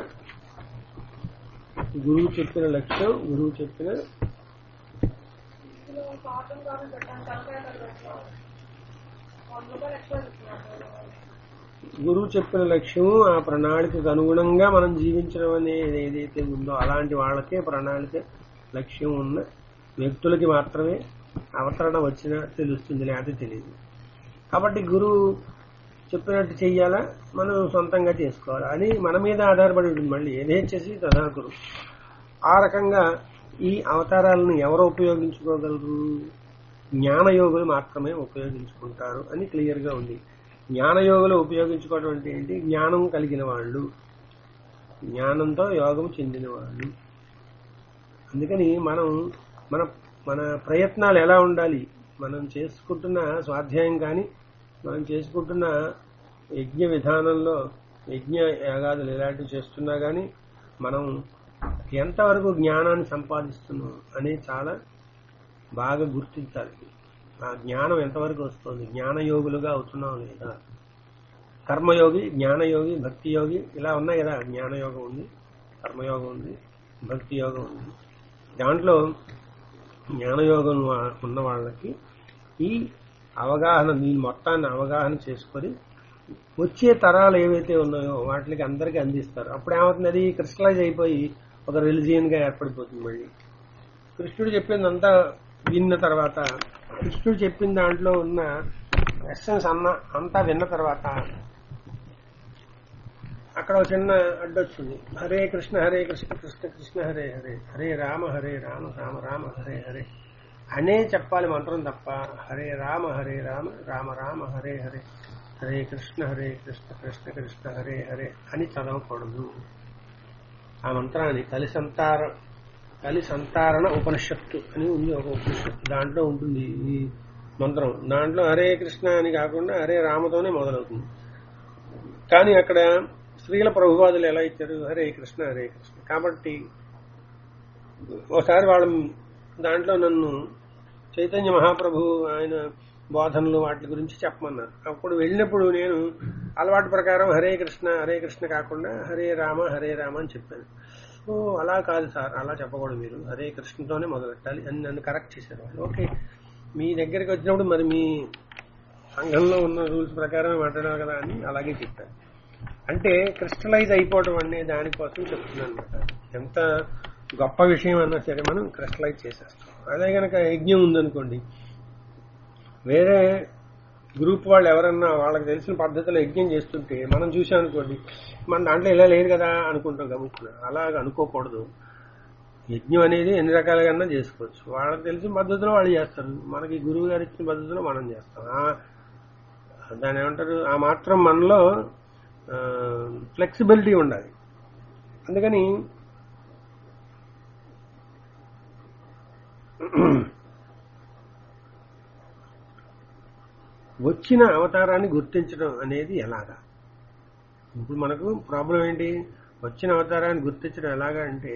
గురువు చెప్పిన లక్ష్యం గురువు చెప్పిన ఇందులో కాటన్ కాటన్ పెట్టాను తలకాయ పెట్టాను వంద రూపాయలు ఎక్స్ట్రా ఇస్తున్నారు గురువు చెప్పిన లక్ష్యం ఆ ప్రణాళికకు అనుగుణంగా మనం జీవించడం అనేది ఏదైతే ఉందో అలాంటి వాళ్ళకే ప్రణాళిక లక్ష్యం ఉన్న వ్యక్తులకి మాత్రమే అవతరణ వచ్చినా తెలుస్తుంది లేకపోతే తెలియదు కాబట్టి గురువు చెప్పినట్టు చెయ్యాలా మనం సొంతంగా చేసుకోవాలి అని మన మీద ఆధారపడి ఉంటుంది మళ్ళీ ఏదేచ్చేసి తదా గురు ఆ రకంగా ఈ అవతారాలను ఎవరు ఉపయోగించుకోగలరు జ్ఞానయోగులు మాత్రమే ఉపయోగించుకుంటారు అని క్లియర్ గా ఉంది జ్ఞానయోగులు ఉపయోగించుకోవడం అంటే ఏంటి జ్ఞానం కలిగిన వాళ్ళు జ్ఞానంతో యోగం చెందిన వాళ్ళు అందుకని మనం మన మన ప్రయత్నాలు ఎలా ఉండాలి మనం చేసుకుంటున్న స్వాధ్యాయం కానీ మనం చేసుకుంటున్న యజ్ఞ విధానంలో యజ్ఞ యాగాదులు ఎలాంటివి చేస్తున్నా కానీ మనం ఎంతవరకు జ్ఞానాన్ని సంపాదిస్తున్నాం అనేది చాలా బాగా గుర్తించాలి ఆ జ్ఞానం ఎంతవరకు వస్తుంది జ్ఞానయోగులుగా అవుతున్నాం లేదా కర్మయోగి జ్ఞానయోగి భక్తి యోగి ఇలా ఉన్నాయి కదా జ్ఞానయోగం ఉంది కర్మయోగం ఉంది భక్తి యోగం ఉంది దాంట్లో జ్ఞానయోగం వా- ఉన్న వాళ్ళకి ఈ అవగాహన దీని మొత్తాన్ని అవగాహన చేసుకొని వచ్చే తరాలు ఏవైతే ఉన్నాయో వాటికి అందరికీ అందిస్తారు అప్పుడు ఏమవుతుంది అది క్రిస్టలైజ్ అయిపోయి ఒక రిలిజియన్ గా ఏర్పడిపోతుంది మళ్ళీ కృష్ణుడు చెప్పిందంతా విన్న తర్వాత కృష్ణుడు చెప్పిన దాంట్లో ఉన్న ఎస్సెన్స్ అన్న అంతా విన్న తర్వాత అక్కడ ఒక చిన్న అడ్డొచ్చింది హరే కృష్ణ హరే కృష్ణ కృష్ణ కృష్ణ హరే హరే హరే రామ హరే రామ రామ రామ హరే హరే అనే చెప్పాలి మంత్రం తప్ప హరే రామ హరే రామ రామ రామ హరే హరే హరే కృష్ణ హరే కృష్ణ కృష్ణ కృష్ణ హరే హరే అని చదవకూడదు ఆ మంత్రాన్ని కలి సంతార కలి సంతారణ ఉపనిషత్తు అని ఉంది ఒక ఉపనిషత్తు దాంట్లో ఉంటుంది ఈ మంత్రం దాంట్లో హరే కృష్ణ అని కాకుండా హరే రామతోనే మొదలవుతుంది కానీ అక్కడ స్త్రీల ప్రభువాదులు ఎలా ఇచ్చారు హరే కృష్ణ హరే కృష్ణ కాబట్టి ఒకసారి వాళ్ళ దాంట్లో నన్ను చైతన్య మహాప్రభు ఆయన బోధనలు వాటి గురించి చెప్పమన్నారు అప్పుడు వెళ్ళినప్పుడు నేను అలవాటు ప్రకారం హరే కృష్ణ హరే కృష్ణ కాకుండా హరే రామ హరే రామ అని చెప్పాను ఓ అలా కాదు సార్ అలా చెప్పకూడదు మీరు హరే కృష్ణతోనే మొదలెట్టాలి అని నన్ను కరెక్ట్ చేశారు వాళ్ళు ఓకే మీ దగ్గరికి వచ్చినప్పుడు మరి మీ సంఘంలో ఉన్న రూల్స్ ప్రకారమే మాట్లాడాలి కదా అని అలాగే చెప్పాను అంటే క్రిస్టలైజ్ అయిపోవడం అనే దానికోసం చెప్తున్నాను అనమాట ఎంత గొప్ప విషయం అన్నా సరే మనం క్రిస్టలైజ్ చేసేస్తాం అదే కనుక యజ్ఞం ఉందనుకోండి వేరే గ్రూప్ వాళ్ళు ఎవరన్నా వాళ్ళకి తెలిసిన పద్ధతిలో యజ్ఞం చేస్తుంటే మనం చూసాం అనుకోండి మన దాంట్లో ఇలా లేదు కదా అనుకుంటాం గమనిస్తున్నా అలాగ అనుకోకూడదు యజ్ఞం అనేది ఎన్ని రకాలుగా చేసుకోవచ్చు వాళ్ళకి తెలిసిన పద్ధతిలో వాళ్ళు చేస్తారు మనకి గురువు గారు ఇచ్చిన పద్ధతిలో మనం చేస్తాం ఆ- దాని ఏమంటారు ఆ మాత్రం మనలో ఫ్లెక్సిబిలిటీ ఉండాలి అందుకని వచ్చిన అవతారాన్ని గుర్తించడం అనేది ఎలాగా ఇప్పుడు మనకు ప్రాబ్లం ఏంటి వచ్చిన అవతారాన్ని గుర్తించడం ఎలాగా అంటే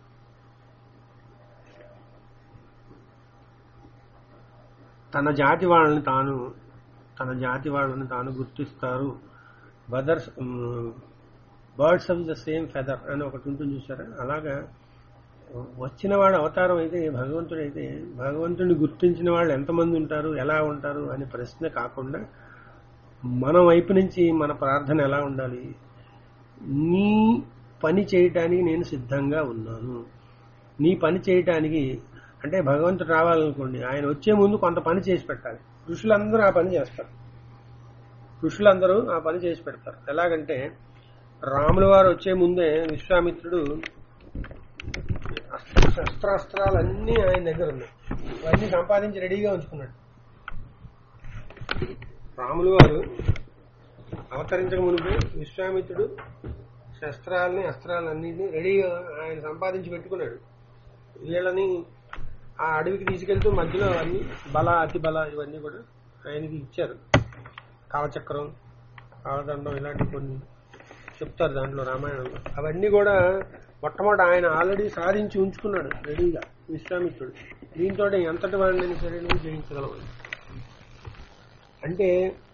తన జాతి వాళ్ళని తాను తన జాతి వాళ్ళని తాను గుర్తిస్తారు బదర్స్ birds of the same feather అని ఒకటి ఉంటుంది చూసారా అలాగా వచ్చిన వాడు అవతారం అయితే భగవంతుడు అయితే భగవంతుడిని గుర్తించిన వాళ్ళు ఎంతమంది ఉంటారు ఎలా ఉంటారు అనే ప్రశ్న కాకుండా మన వైపు నుంచి మన ప్రార్థన ఎలా ఉండాలి నీ పని చేయటానికి నేను సిద్ధంగా ఉన్నాను నీ పని చేయటానికి అంటే భగవంతుడు రావాలనుకోండి ఆయన వచ్చే ముందు కొంత పని చేసి పెట్టాలి ఋషులందరూ ఆ పని చేస్తారు ఋషులందరూ ఆ పని చేసి పెడతారు ఎలాగంటే రాముల వారు వచ్చే ముందే విశ్వామిత్రుడు శస్త్రాస్త్రాలన్నీ ఆయన దగ్గర ఉన్నాయి అవన్నీ సంపాదించి రెడీగా ఉంచుకున్నాడు రాములు వారు అవతరించక మునుపు విశ్వామిత్రుడు శస్త్రాలని అస్త్రాలన్నింటినీ రెడీగా ఆయన సంపాదించి పెట్టుకున్నాడు వీళ్ళని ఆ అడవికి తీసుకెళ్తూ మధ్యలో అన్ని బల అతి బల ఇవన్నీ కూడా ఆయనకి ఇచ్చారు కావచక్రం కావదండం ఇలాంటి కొన్ని చెప్తారు దాంట్లో రామాయణంలో అవన్నీ కూడా మొట్టమొదటి ఆయన ఆల్రెడీ సాధించి ఉంచుకున్నాడు రెడీగా విశ్వామిత్రుడు దీంతో ఎంతటి వాడిని సరే నువ్వు జయించగలవు అంటే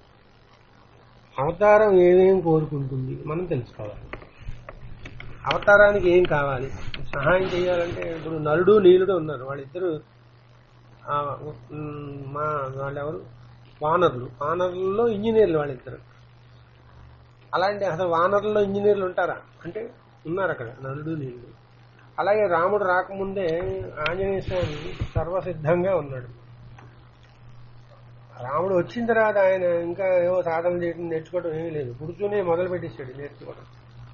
అవతారం ఏమేం కోరుకుంటుంది మనం తెలుసుకోవాలి అవతారానికి ఏం కావాలి సహాయం చేయాలంటే ఇప్పుడు నలుడు నీలుడు ఉన్నారు వాళ్ళిద్దరు ఆ, ఉమ్, మా వాళ్ళెవరు వానరులు వానరుల్లో ఇంజనీర్లు వాళ్ళిద్దరు అలాంటి అసలు వానరుల్లో ఇంజనీర్లు ఉంటారా అంటే ఉన్నారు అక్కడ నలుడు నీలుడు అలాగే రాముడు రాకముందే ఆంజనేయ స్వామి సర్వసిద్ధంగా ఉన్నాడు రాముడు వచ్చిన తర్వాత ఆయన ఇంకా ఏవో సాధన చేయడం నేర్చుకోవడం ఏమీ లేదు కూర్చునే మొదలు పెట్టేశాడు నేర్చుకోవడం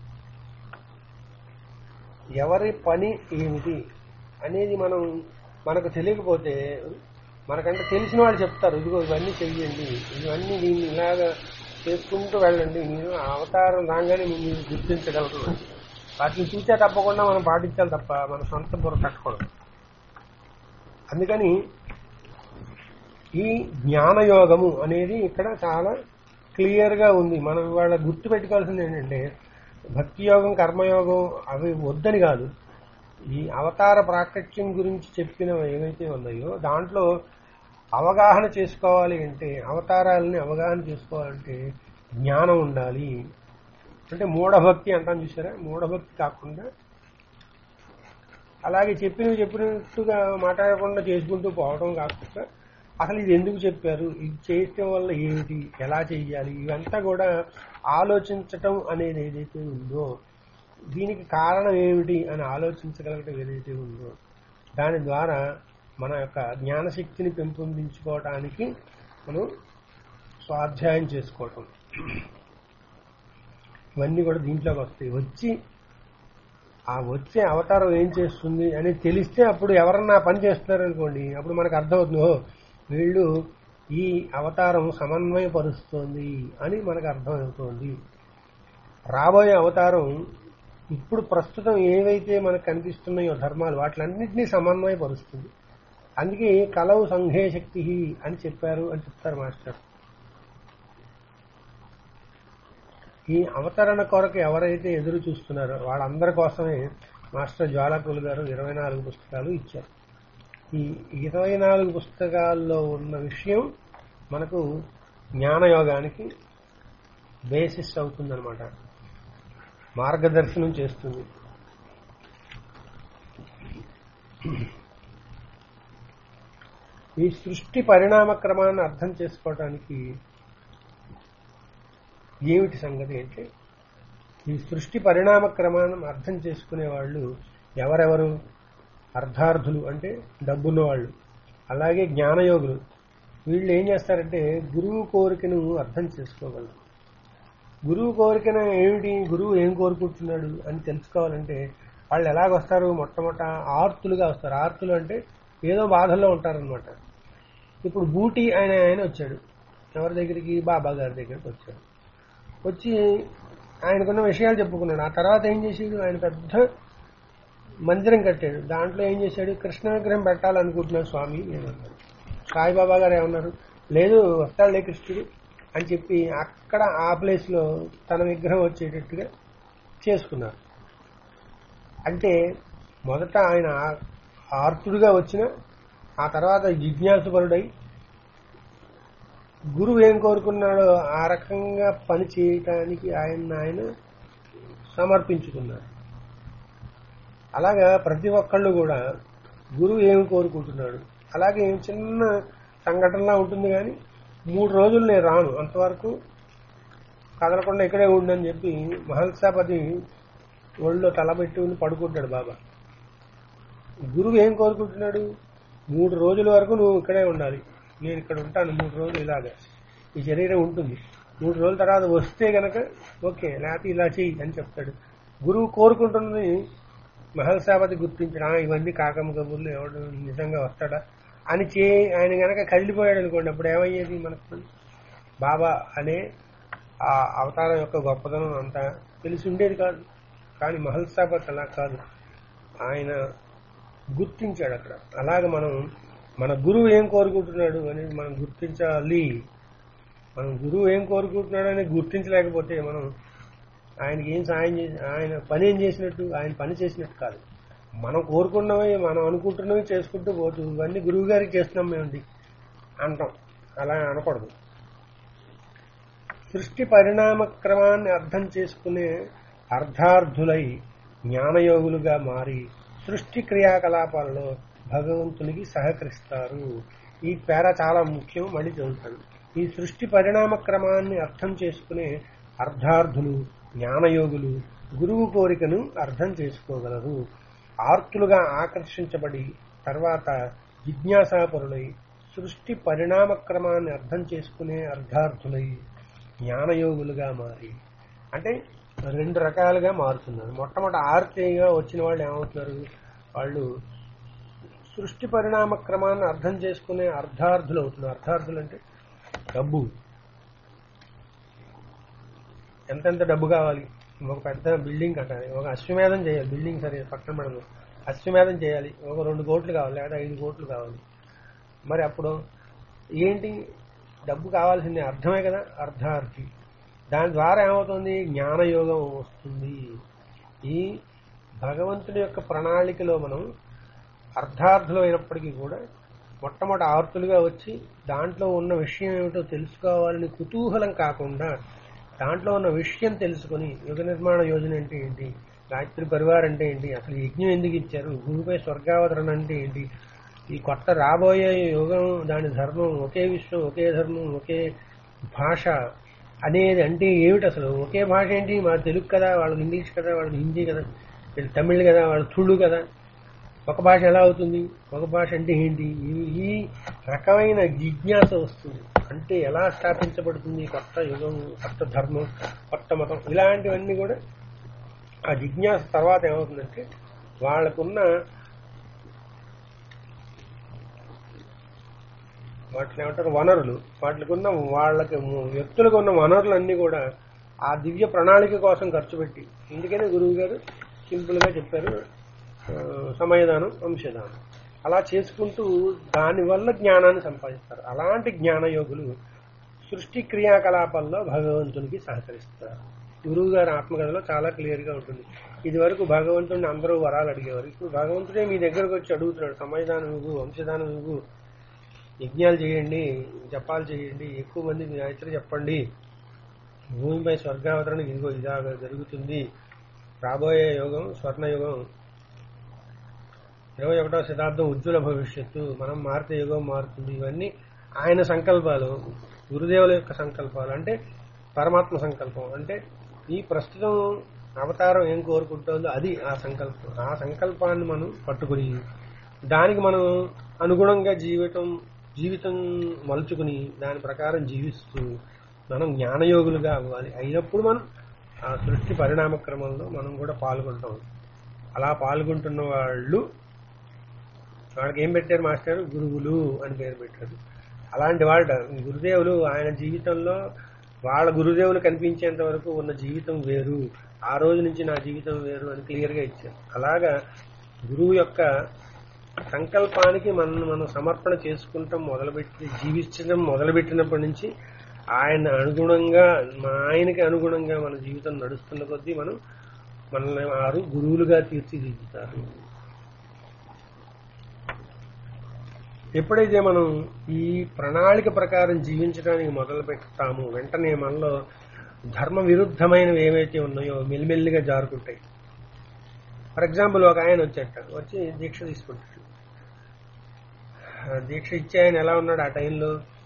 ఎవరి పని ఏమిటి అనేది మనం మనకు తెలియకపోతే మనకంటే తెలిసిన వాళ్ళు చెప్తారు ఇదిగో ఇవన్నీ చెయ్యండి ఇవన్నీ దీన్ని ఇలాగా చేసుకుంటూ వెళ్ళండి మీరు ఆ అవతారం రాగానే మీరు గుర్తించగలరు వాటిని చూసే తప్పకుండా మనం పాటించాలి తప్ప మన సొంత బుర్ర కట్టుకోవడం అందుకని ఈ జ్ఞానయోగము అనేది ఇక్కడ చాలా క్లియర్ గా ఉంది మనం ఇవాళ గుర్తు పెట్టుకోవాల్సింది ఏంటంటే భక్తి యోగం కర్మయోగం అవి వద్దని కాదు ఈ అవతార ప్రాకట్యం గురించి చెప్పినవి ఏవైతే ఉన్నాయో దాంట్లో అవగాహన చేసుకోవాలి అంటే అవతారాలని అవగాహన చేసుకోవాలంటే జ్ఞానం ఉండాలి అంటే మూఢభక్తి అంటాం చూసారా మూఢభక్తి కాకుండా అలాగే చెప్పినవి చెప్పినట్టుగా మాట్లాడకుండా చేసుకుంటూ పోవడం కాకుండా అసలు ఇది ఎందుకు చెప్పారు ఇది చేయటం వల్ల ఏమిటి ఎలా చేయాలి ఇవంతా కూడా ఆలోచించటం అనేది ఏదైతే ఉందో దీనికి కారణం ఏమిటి అని ఆలోచించగలగటం ఏదైతే ఉందో దాని ద్వారా మన యొక్క జ్ఞానశక్తిని పెంపొందించుకోవటానికి మనం స్వాధ్యాయం చేసుకోవటం ఇవన్నీ కూడా దీంట్లోకి వస్తాయి వచ్చి ఆ వచ్చే అవతారం ఏం చేస్తుంది అని తెలిస్తే అప్పుడు ఎవరన్నా ఆ పని చేస్తున్నారు అనుకోండి అప్పుడు మనకు అర్థమవుతుంది ఓ వీళ్ళు ఈ అవతారం సమన్వయపరుస్తోంది అని మనకు అర్థమవుతోంది రాబోయే అవతారం ఇప్పుడు ప్రస్తుతం ఏవైతే మనకు కనిపిస్తున్నాయో ధర్మాలు వాటిలన్నింటినీ సమన్వయపరుస్తుంది అందుకే కలవు సంఘే శక్తి అని చెప్పారు అని చెప్తారు మాస్టర్ ఈ అవతరణ కొరకు ఎవరైతే ఎదురు చూస్తున్నారో వాళ్ళందరి కోసమే మాస్టర్ జ్వాలకులు గారు ఇరవై నాలుగు పుస్తకాలు ఇచ్చారు ఈ ఇరవై నాలుగు పుస్తకాల్లో ఉన్న విషయం మనకు జ్ఞానయోగానికి బేసిస్ అవుతుందన్నమాట మార్గదర్శనం చేస్తుంది ఈ సృష్టి పరిణామ క్రమాన్ని అర్థం చేసుకోవటానికి ఏమిటి సంగతి అంటే ఈ సృష్టి పరిణామ క్రమాన్ని అర్థం చేసుకునే వాళ్ళు ఎవరెవరు అర్ధార్థులు అంటే డబ్బున్న వాళ్ళు అలాగే జ్ఞానయోగులు వీళ్ళు ఏం చేస్తారంటే గురువు కోరికను అర్థం చేసుకోగలరు గురువు కోరికన ఏమిటి గురువు ఏం కోరుకుంటున్నాడు అని తెలుసుకోవాలంటే వాళ్ళు ఎలాగొస్తారు మొట్టమొదట ఆర్తులుగా వస్తారు ఆర్తులు అంటే ఏదో బాధల్లో ఉంటారనమాట ఇప్పుడు బూటీ ఆయన ఆయన వచ్చాడు ఎవరి దగ్గరికి బాబా గారి దగ్గరికి వచ్చాడు వచ్చి ఆయనకున్న విషయాలు చెప్పుకున్నాడు ఆ తర్వాత ఏం చేసాడు ఆయన పెద్ద మందిరం కట్టాడు దాంట్లో ఏం చేశాడు కృష్ణ విగ్రహం పెట్టాలనుకుంటున్నాడు స్వామి అని అన్నాడు సాయిబాబా గారు ఏమన్నారు లేదు వస్తాడులే కృష్ణుడు అని చెప్పి అక్కడ ఆ ప్లేస్ లో తన విగ్రహం వచ్చేటట్టుగా చేసుకున్నారు అంటే మొదట ఆయన ఆ- ఆర్తుడుగా వచ్చిన ఆ తర్వాత జిజ్ఞాసుపరుడై గురువు ఏం కోరుకున్నాడో ఆ రకంగా పని చేయటానికి ఆయన ఆయన సమర్పించుకున్నాడు అలాగా ప్రతి ఒక్కళ్ళు కూడా గురువు ఏమి కోరుకుంటున్నాడు అలాగే చిన్న సంఘటనలా ఉంటుంది కానీ మూడు రోజులు నేను రాను అంతవరకు కదలకుండా ఇక్కడే ఉండని చెప్పి మహల్సాపతి ఒళ్ళో తలబెట్టుకుని పడుకుంటాడు బాబా గురువు ఏం కోరుకుంటున్నాడు మూడు రోజుల వరకు నువ్వు ఇక్కడే ఉండాలి నేను ఇక్కడ ఉంటాను మూడు రోజులు ఇలాగా ఈ శరీరం ఉంటుంది మూడు రోజుల తర్వాత వస్తే గనక ఓకే లేకపోతే ఇలా చెయ్యి అని చెప్తాడు గురువు కోరుకుంటున్నది మహల్సాపతి గుర్తించడం "ఆ, ఇవన్నీ కాకమ్మ కబుర్లు ఎవడు నిజంగా వస్తాడా అని చే ఆయన గనక కదిలిపోయాడు అనుకోండి అప్పుడు ఏమయ్యేది మనకు బాబా అనే ఆ అవతారం యొక్క గొప్పదనం అంతా తెలిసి ఉండేది కాదు కానీ మహల్సాపతి అలా కాదు ఆయన గుర్తించాడు అక్కడ అలాగ మనం మన గురువు ఏం కోరుకుంటున్నాడు అనేది మనం గుర్తించాలి మనం గురువు ఏం కోరుకుంటున్నాడు అనేది గుర్తించలేకపోతే మనం ఆయనకి ఏం సాయం చేసి ఆయన పని ఏం చేసినట్టు ఆయన పని చేసినట్టు కాదు మనం కోరుకున్నవి మనం అనుకుంటున్నవి చేసుకుంటూ పోతూ ఇవన్నీ గురువు గారికి చేస్తున్నాం మేము అంటాం అలా అనకూడదు సృష్టి పరిణామ క్రమాన్ని అర్థం చేసుకునే అర్ధార్థులై జ్ఞానయోగులుగా మారి సృష్టి క్రియాకలాపాలలో భగవంతునికి సహకరిస్తారు ఈ పేర చాలా ముఖ్యం మళ్ళీ చదువుతాను ఈ సృష్టి పరిణామ క్రమాన్ని అర్థం చేసుకునే అర్ధార్థులు జ్ఞానయోగులు గురువు కోరికను అర్థం చేసుకోగలరు ఆర్తులుగా ఆకర్షించబడి తర్వాత జిజ్ఞాసాపరులై సృష్టి పరిణామ క్రమాన్ని అర్థం చేసుకునే అర్ధార్థులై జ్ఞానయోగులుగా మారి అంటే రెండు రకాలుగా మారుతున్నారు మొట్టమొదటి ఆర్తిగా వచ్చిన వాళ్ళు ఏమవుతున్నారు వాళ్ళు సృష్టి పరిణామ క్రమాన్ని అర్థం చేసుకునే అర్ధార్థులు అవుతున్నారు అర్ధార్థులు అంటే డబ్బు ఎంతెంత డబ్బు కావాలి ఒక పెద్ద బిల్డింగ్ కట్టాలి ఒక అశ్వమేధం చేయాలి బిల్డింగ్ సరే పక్కన పడదు అశ్వమేధం చేయాలి ఒక రెండు కోట్లు కావాలి లేదా ఐదు కోట్లు కావాలి మరి అప్పుడు ఏంటి డబ్బు కావాల్సింది అర్థమే కదా అర్ధార్థి దాని ద్వారా ఏమవుతుంది జ్ఞానయోగం వస్తుంది ఈ భగవంతుడి యొక్క ప్రణాళికలో మనం అర్ధార్థులు అయినప్పటికీ కూడా మొట్టమొదటి ఆర్తులుగా వచ్చి దాంట్లో ఉన్న విషయం ఏమిటో తెలుసుకోవాలని కుతూహలం కాకుండా దాంట్లో ఉన్న విషయం తెలుసుకుని యుగ నిర్మాణ యోజన అంటే ఏంటి గాయత్రి పరివారం అంటే ఏంటి అసలు యజ్ఞం ఎందుకు ఇచ్చారు భూమిపై స్వర్గావతరణ అంటే ఏంటి ఈ కొత్త రాబోయే యుగం దాని ధర్మం ఒకే విశ్వం ఒకే ధర్మం ఒకే భాష అనేది అంటే ఏమిటి అసలు ఒకే భాష ఏంటి మా తెలుగు కదా వాళ్ళకి ఇంగ్లీష్ కదా వాళ్ళకి హిందీ కదా వీళ్ళు తమిళ్ కదా వాళ్ళు తుళు కదా ఒక భాష ఎలా అవుతుంది ఒక భాష అంటే ఏంటి ఈ- ఈ రకమైన జిజ్ఞాస వస్తుంది అంటే ఎలా స్థాపించబడుతుంది కొత్త యుగం కొత్త ధర్మం కొత్త మతం ఇలాంటివన్నీ కూడా ఆ జిజ్ఞాస తర్వాత ఏమవుతుందంటే వాళ్ళకున్న వాటిని ఏమంటారు వనరులు వాటికి ఉన్న వాళ్ళకి వ్యక్తులకు ఉన్న వనరులన్నీ కూడా ఆ దివ్య ప్రణాళిక కోసం ఖర్చు పెట్టి అందుకనే గురువు గారు సింపుల్ గా చెప్పారు ఆ, సమయదానం అంశదానం అలా చేసుకుంటూ దానివల్ల జ్ఞానాన్ని సంపాదిస్తారు అలాంటి జ్ఞానయోగులు సృష్టి క్రియాకలాపాల్లో భగవంతునికి సహకరిస్తారు గురువు గారి ఆత్మకథలో చాలా క్లియర్ గా ఉంటుంది ఇది వరకు భగవంతుడిని అందరూ వరాలు అడిగేవారు ఇప్పుడు భగవంతుడే మీ దగ్గరకు వచ్చి అడుగుతున్నాడు సమయదానం ఇవ్వు వంశదానం ఇవ్వు యజ్ఞాలు చేయండి జపాలు చేయండి ఎక్కువ మంది మీ గాయత్రి చెప్పండి భూమిపై స్వర్గావతరణ ఇదిగో ఇదా జరుగుతుంది రాబోయే యుగం స్వర్ణయుగం ఇరవై ఒకటో శతాబ్దం ఉజ్వల భవిష్యత్తు మనం మారితే యుగం మారుతుంది ఇవన్నీ ఆయన సంకల్పాలు గురుదేవుల యొక్క సంకల్పాలు అంటే పరమాత్మ సంకల్పం అంటే ఈ ప్రస్తుతం అవతారం ఏం కోరుకుంటుందో అది ఆ సంకల్పం ఆ సంకల్పాన్ని మనం పట్టుకుని దానికి మనం అనుగుణంగా జీవితం జీవితం మలుచుకుని దాని ప్రకారం జీవిస్తూ మనం జ్ఞానయోగులుగా అవ్వాలి అయినప్పుడు మనం ఆ సృష్టి పరిణామ క్రమంలో మనం కూడా పాల్గొంటాం అలా పాల్గొంటున్న వాళ్ళు వాళ్ళకి ఏం పెట్టారు మాస్టర్ గురువులు అని పేరు పెట్టారు అలాంటి వాళ్ళ గురుదేవులు ఆయన జీవితంలో వాళ్ళ గురుదేవులు కనిపించేంత వరకు ఉన్న జీవితం వేరు ఆ రోజు నుంచి నా జీవితం వేరు అని క్లియర్ గా ఇచ్చారు అలాగా గురువు యొక్క సంకల్పానికి మనం మనం సమర్పణ చేసుకుంటాం మొదలుపెట్టి జీవించడం మొదలుపెట్టినప్పటి నుంచి ఆయన అనుగుణంగా మా ఆయనకి అనుగుణంగా మన జీవితం నడుస్తున్న కొద్దీ మనం మనల్ని వారు గురువులుగా తీర్చిదిద్దుతారు ఎప్పుడైతే మనం ఈ ప్రణాళిక ప్రకారం జీవించడానికి మొదలు పెడతామో వెంటనే మనలో ధర్మ విరుద్ధమైనవి ఏవైతే ఉన్నాయో మెల్లిమెల్లిగా జారుకుంటాయి ఫర్ ఎగ్జాంపుల్ ఒక ఆయన వచ్చేట వచ్చి దీక్ష తీసుకుంటాడు ఆ దీక్ష ఇచ్చే ఆయన ఎలా ఉన్నాడు ఆ టైంలో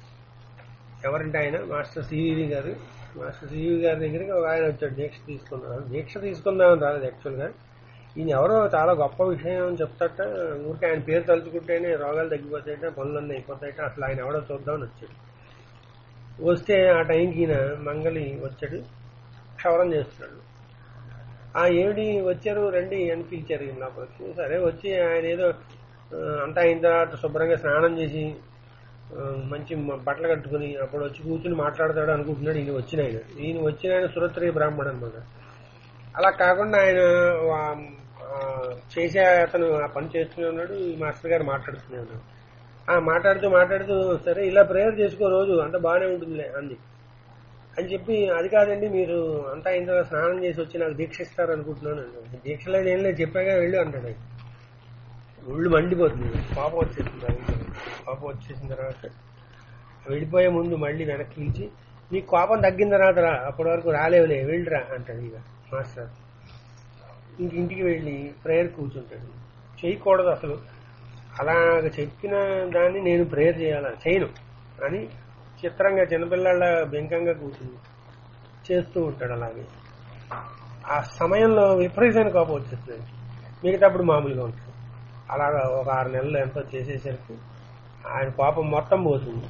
ఎవరంటే ఆయన మాస్టర్ సివి గారు మాస్టర్ సివి గారి దగ్గరికి ఒక ఆయన వచ్చాడు దీక్ష తీసుకున్నాడు దీక్ష తీసుకుందామని రాలేదు యాక్చువల్గా ఈయన ఎవరో చాలా గొప్ప విషయం అని చెప్తాట ఊరికే ఆయన పేరు తలుచుకుంటేనే రోగాలు తగ్గిపోతాయట పనులన్నీ అయిపోతాయట అసలు ఆయన ఎవడో చూద్దామని వచ్చాడు వస్తే ఆ టైంకి ఈయన మంగళి వచ్చాడు క్షవరం చేస్తున్నాడు ఆ ఏమిటి వచ్చారు రండి అని పిలిచారు ఈయన లోపలికి సరే వచ్చి ఆయన ఏదో ఆ, అంతా అయిన తర్వాత శుభ్రంగా స్నానం చేసి ఆ, మంచి మ- బట్టలు కట్టుకుని అప్పుడు వచ్చి కూర్చుని మాట్లాడతాడు అనుకుంటున్నాడు ఈయన వచ్చిన ఆయన ఈయన వచ్చిన ఆయన సురత్రి బ్రాహ్మణ్ అనమాట అలా కాకుండా ఆయన వా- ఆ, చేసే అతను ఆ పని చేస్తూనే ఉన్నాడు ఈ మాస్టర్ గారు మాట్లాడుతూనే ఉన్నాడు ఆ మాట్లాడుతూ మాట్లాడుతూ సరే ఇలా ప్రేయర్ చేసుకో రోజు అంత బాగానే ఉంటుందిలే అంది అని చెప్పి అది కాదండి మీరు అంతా అయిన తర్వాత స్నానం చేసి వచ్చి నాకు దీక్ష ఇస్తారు అనుకుంటున్నాను అన్నాడు. దీక్ష లేదు ఏం లేదు చెప్పాగా వెళ్ళు అంటాడు ఆయన ఒళ్ళు మండిపోతుంది పాపం వచ్చేసింది ఆయనకి. పాపం వచ్చేసిన తర్వాత వెళ్ళిపోయే ముందు మళ్ళీ వెనక్కి పిలిచి నీ కోపం తగ్గిన తర్వాత రా అప్పటి వరకు రాలేవులే వెళ్ళిరా అంటాడు ఇక మాస్టర్ ఇంక ఇంటికి వెళ్ళి ప్రేయర్ కూర్చుంటాడు చేయకూడదు అసలు అలాగ చెప్పిన దాన్ని నేను ప్రేయర్ చేయాలా చేయను అని చిత్రంగా చిన్నపిల్లల బెంకంగా కూర్చుని చేస్తూ ఉంటాడు అలాగే ఆ సమయంలో విపరీతమైన కోపం వచ్చేస్తుంది మిగతా అప్పుడు మామూలుగా ఉంటుంది అలాగా ఒక ఆరు నెలలు ఎంతో చేసేసరికి ఆయన కోపం మొత్తం పోతుంది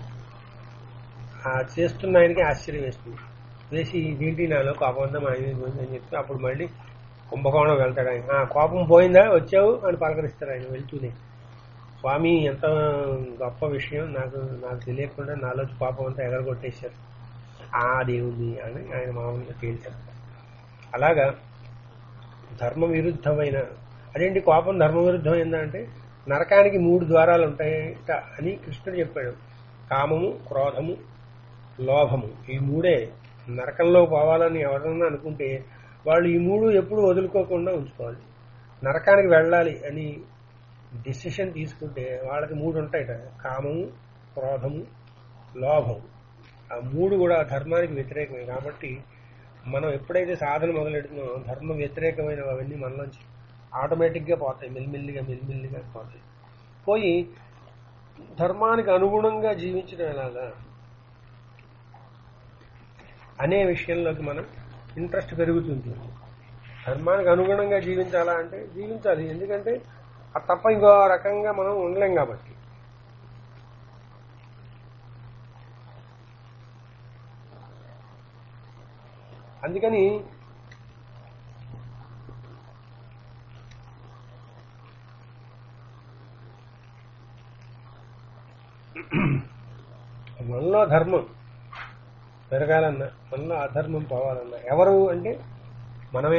ఆ చేస్తున్న ఆయనకి ఆశ్చర్యం వేస్తుంది వేసి ఏంటి నాలో కోపం అంతా మా ఆయన పోయింది అని చెప్పి అప్పుడు మళ్ళీ కుంభకోణం వెళ్తాడు ఆయన "ఆ, కోపం పోయిందా వచ్చావు అని పలకరిస్తాడు ఆయన వెళ్తూనే స్వామి ఎంత గొప్ప విషయం నాకు నాకు తెలియకుండా నాలో పాపం అంతా ఎగరగొట్టేశారు ఆ దేవుని అని ఆయన మామూలుగా తేల్చారు అలాగా ధర్మ విరుద్ధమైన అదేంటి కోపం ధర్మ విరుద్ధమైందా అంటే నరకానికి మూడు ద్వారాలు ఉంటాయట అని కృష్ణుడు చెప్పాడు కామము క్రోధము లోభము ఈ మూడే నరకంలో పోవాలని ఎవరన్నా అనుకుంటే వాళ్ళు ఈ మూడు ఎప్పుడు వదులుకోకుండా ఉంచుకోవాలి నరకానికి వెళ్ళాలి అని డిసిషన్ తీసుకుంటే వాళ్ళకి మూడు ఉంటాయట కామము క్రోధము లోభము ఆ మూడు కూడా ధర్మానికి వ్యతిరేకమే కాబట్టి మనం ఎప్పుడైతే సాధన మొదలెడుతున్నామో ధర్మ వ్యతిరేకమైన అవన్నీ మనలోంచి ఆటోమేటిక్గా పోతాయి మెల్లిమెల్లిగా మెల్లిమెల్లిగా పోతాయి పోయి ధర్మానికి అనుగుణంగా జీవించడం ఎలాగా అనే విషయంలోకి మనం ఇంట్రెస్ట్ పెరుగుతుంది ధర్మానికి అనుగుణంగా జీవించాలా అంటే జీవించాలి ఎందుకంటే అది తప్ప ఇంకో రకంగా మనం ఉండలేం కాబట్టి అందుకని మనలో ధర్మం పెరగాలన్నా మనలో అధర్మం పోవాలన్నా ఎవరు అంటే మనమే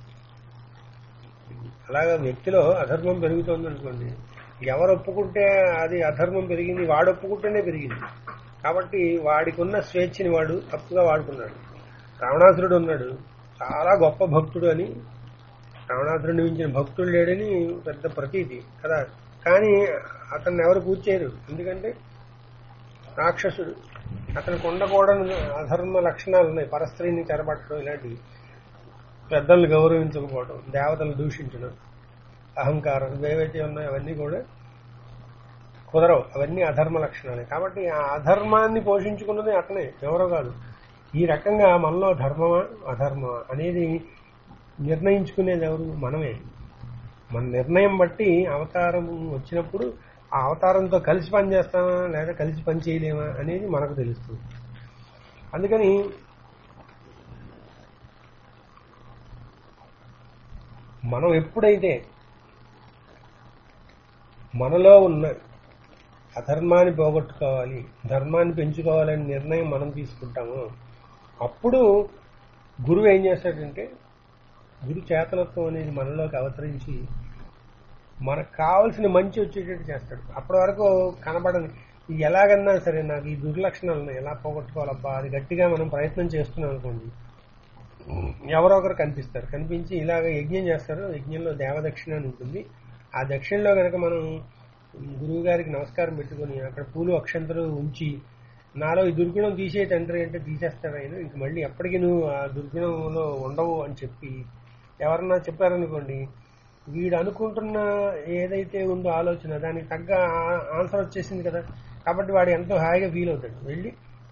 అలాగా వ్యక్తిలో అధర్మం పెరుగుతోంది అనుకోండి ఎవరు ఒప్పుకుంటే అది అధర్మం పెరిగింది వాడు ఒప్పుకుంటేనే పెరిగింది కాబట్టి వాడికి ఉన్న స్వేచ్ఛని వాడు తప్పుగా వాడుకున్నాడు రావణాసురుడు ఉన్నాడు చాలా గొప్ప భక్తుడు అని రావణాసురుడిని మించిన భక్తుడు లేడని పెద్ద ప్రతీతి కదా కానీ అతన్ని ఎవరు పూజ చేయరు ఎందుకంటే రాక్షసుడు అతనికి ఉండకూడని అధర్మ లక్షణాలు ఉన్నాయి పరస్త్రీని చెరబట్టడం ఇలాంటివి పెద్దల్ని గౌరవించకపోవడం దేవతలు దూషించడం అహంకారం ఏవైతే ఉన్నాయో అవన్నీ కూడా కుదరవు అవన్నీ అధర్మ లక్షణాలే కాబట్టి ఆ అధర్మాన్ని పోషించుకున్నది అతనే ఎవరో కాదు ఈ రకంగా మనలో ధర్మమా అధర్మమా అనేది నిర్ణయించుకునేది ఎవరు మనమే మన నిర్ణయం బట్టి అవతారం వచ్చినప్పుడు ఆ అవతారంతో కలిసి పనిచేస్తామా లేదా కలిసి పని చేయలేమా అనేది మనకు తెలుస్తుంది అందుకని మనం ఎప్పుడైతే మనలో ఉన్న అధర్మాన్ని పోగొట్టుకోవాలి ధర్మాన్ని పెంచుకోవాలని నిర్ణయం మనం తీసుకుంటాము అప్పుడు గురువు ఏం చేస్తాడంటే గురు చేతనత్వం అనేది మనలోకి అవతరించి మనకు కావాల్సిన మంచి వచ్చేటట్టు చేస్తాడు అప్పటి వరకు కనబడని ఇది ఎలాగన్నా సరే నాకు ఈ దుర్లక్షణాలను ఎలా పోగొట్టుకోవాలబ్బా అది గట్టిగా మనం ప్రయత్నం చేస్తున్నాం అనుకోండి ఎవరో ఒకరు కనిపిస్తారు కనిపించి ఇలాగ యజ్ఞం చేస్తారు యజ్ఞంలో దేవదక్షిణ అని ఉంటుంది ఆ దక్షిణలో కనుక మనం గురువు గారికి నమస్కారం పెట్టుకుని అక్కడ పూలు అక్షంతలు ఉంచి నాలో ఈ దుర్గుణం తీసే తండ్రి అంటే తీసేస్తాడు ఆయన ఇంక మళ్ళీ ఎప్పటికీ నువ్వు ఆ దుర్గుణంలో ఉండవు అని చెప్పి ఎవరన్నా చెప్పారనుకోండి వీడు అనుకుంటున్న ఏదైతే ఉందో ఆలోచన దానికి తగ్గ ఆ- ఆన్సర్ వచ్చేసింది కదా కాబట్టి వాడు ఎంతో హాయిగా ఫీల్ అవుతాడు వెళ్ళి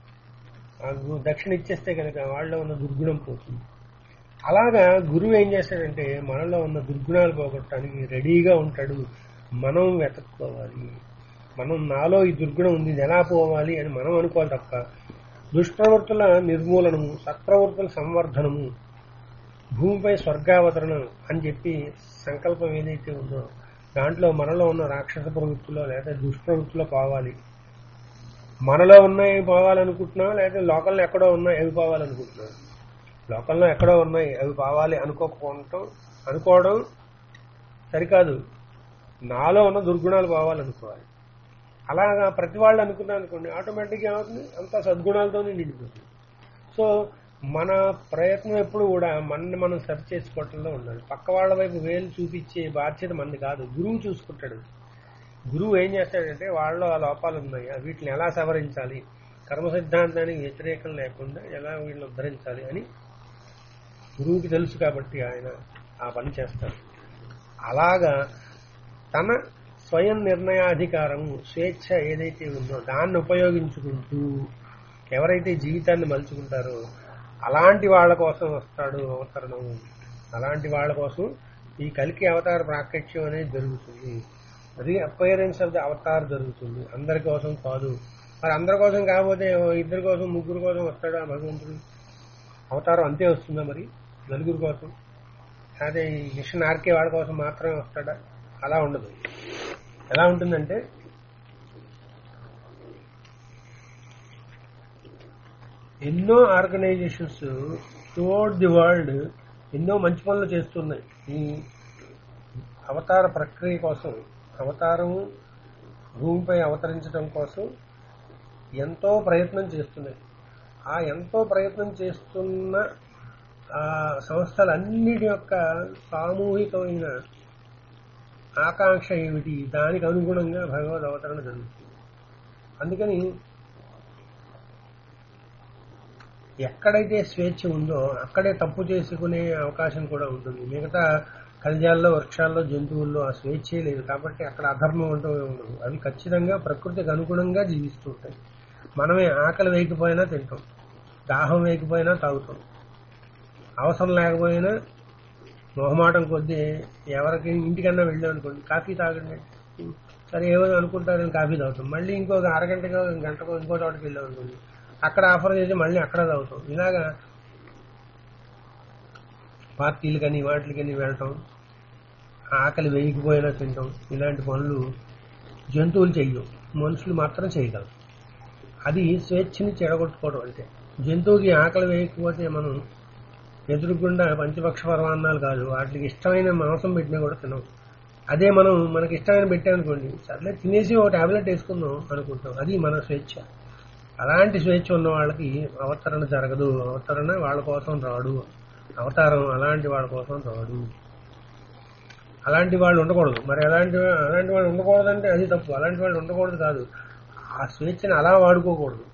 ఆ గు- దక్షిణ ఇచ్చేస్తే కనుక వాళ్ళలో ఉన్న దుర్గుణం పోతుంది అలాగా గురువు ఏం చేస్తాడంటే మనలో ఉన్న దుర్గుణాలు పోగొట్టడానికి రెడీగా ఉంటాడు మనం వెతక్కోవాలి మనం నాలో ఈ దుర్గుణం ఉంది ఇది ఎలా పోవాలి అని మనం అనుకోవాలి తప్ప దుష్ప్రవృత్తుల నిర్మూలనము సత్ప్రవృత్తుల సంవర్ధనము భూమిపై స్వర్గావతరణం అని చెప్పి సంకల్పం ఏదైతే ఉందో దాంట్లో మనలో ఉన్న రాక్షస ప్రవృత్తిలో లేదా దుష్ప్రవృత్తిలో పోవాలి మనలో ఉన్నాయి పోవాలనుకుంటున్నాం లేదా లోకల్లో ఎక్కడో ఉన్నాయి అవి పోవాలనుకుంటున్నాం లోకల్లో ఎక్కడో ఉన్నాయి అవి పోవాలి అనుకోకపోవటం అనుకోవడం సరికాదు నాలో ఉన్న దుర్గుణాలు పోవాలనుకోవాలి అలాగా ప్రతి వాళ్ళు అనుకున్నాను అనుకోండి ఆటోమేటిక్గా ఏమవుతుంది అంతా సద్గుణాలతోనే నిండిపోతుంది సో మన ప్రయత్నం ఎప్పుడు కూడా మనని మనం సరి చేసుకోవటంలో ఉండాలి పక్క వాళ్ళ వైపు వేలు చూపించే బాధ్యత మనది కాదు గురువు చూసుకుంటాడు గురువు ఏం చేస్తాడంటే వాళ్ళలో ఆ లోపాలు ఉన్నాయి ఆ వీటిని ఎలా సవరించాలి కర్మ సిద్ధాంతానికి వ్యతిరేకం లేకుండా ఎలా వీళ్ళని ఉద్ధరించాలి అని గురువుకి తెలుసు కాబట్టి ఆయన ఆ పని చేస్తాడు అలాగా తన స్వయం నిర్ణయాధికారము స్వేచ్ఛ ఏదైతే ఉందో దాన్ని ఉపయోగించుకుంటూ ఎవరైతే జీవితాన్ని మలుచుకుంటారో అలాంటి వాళ్ళ కోసం వస్తాడు అవతరణం అలాంటి వాళ్ళ కోసం ఈ కలికి అవతార ప్రాకట్యం అనేది జరుగుతుంది అది అపైరెన్స్ ఆఫ్ ది అవతార్ జరుగుతుంది అందరి కోసం కాదు మరి అందరి కోసం కాకపోతే ఓ ఇద్దరి కోసం ముగ్గురు కోసం వస్తాడా భగవంతుడు అవతారం అంతే వస్తుందా మరి నలుగురు కోసం అదే ఈ మిషన్ ఆర్కే వాళ్ళ కోసం మాత్రమే వస్తాడా అలా ఉండదు ఎలా ఉంటుందంటే ఎన్నో ఆర్గనైజేషన్స్ టువర్డ్ ది వరల్డ్ ఎన్నో మంచి పనులు చేస్తున్నాయి ఈ అవతార ప్రక్రియ కోసం అవతారము భూమిపై అవతరించడం కోసం ఎంతో ప్రయత్నం చేస్తున్నాయి ఆ ఎంతో ప్రయత్నం చేస్తున్న ఆ సంస్థలన్నిటి యొక్క సామూహికమైన ఆకాంక్ష ఏమిటి దానికి అనుగుణంగా భగవద్ అవతరణ జరుగుతుంది అందుకని ఎక్కడైతే స్వేచ్ఛ ఉందో అక్కడే తప్పు చేసుకునే అవకాశం కూడా ఉంటుంది మిగతా ఖనిజాల్లో వృక్షాల్లో జంతువుల్లో ఆ స్వేచ్ఛే లేదు కాబట్టి అక్కడ అధర్మం అంటూ ఉండదు అవి ఖచ్చితంగా ప్రకృతికి అనుగుణంగా జీవిస్తూ ఉంటాయి మనమే ఆకలి వేయకపోయినా తింటాం దాహం వేయకపోయినా తాగుతాం అవసరం లేకపోయినా మొహమాటం కొద్దీ ఎవరికి ఇంటికన్నా వెళ్ళాం అనుకోండి కాఫీ తాగండి సరే ఏమో అనుకుంటారని కాఫీ తాగుతాం మళ్ళీ ఇంకొక అరగంటకో గంటకో ఇంకో చోటకి వెళ్ళాం అనుకోండి అక్కడ ఆఫర్ చేసి మళ్ళీ అక్కడ తాగుతాం ఇలాగా పార్టీలకని వాటికని వెళ్ళటం ఆకలి వేయకపోయినా తింటాం ఇలాంటి పనులు జంతువులు చెయ్యవు మనుషులు మాత్రం చేయగలరు అది స్వేచ్ఛని చెడగొట్టుకోవడం అంటే జంతువుకి ఆకలి వేయకపోతే మనం ఎదురుగుండా పంచపక్ష పరమాన్నాలు కాదు వాటికి ఇష్టమైన మాంసం పెట్టినా కూడా తినం అదే మనం మనకి ఇష్టమైన పెట్టామనుకోండి సర్లే తినేసి ఒక టాబ్లెట్ వేసుకుందాం అనుకుంటాం అది మన స్వేచ్ఛ అలాంటి స్వేచ్ఛ ఉన్న వాళ్ళకి అవతరణ జరగదు అవతరణ వాళ్ళ కోసం రాడు అవతారం అలాంటి వాళ్ళ కోసం రాడు అలాంటి వాళ్ళు ఉండకూడదు మరి అలాంటి అలాంటి వాళ్ళు ఉండకూడదంటే అది తప్పు అలాంటి వాళ్ళు ఉండకూడదు కాదు ఆ స్వేచ్ఛని అలా వాడుకోకూడదు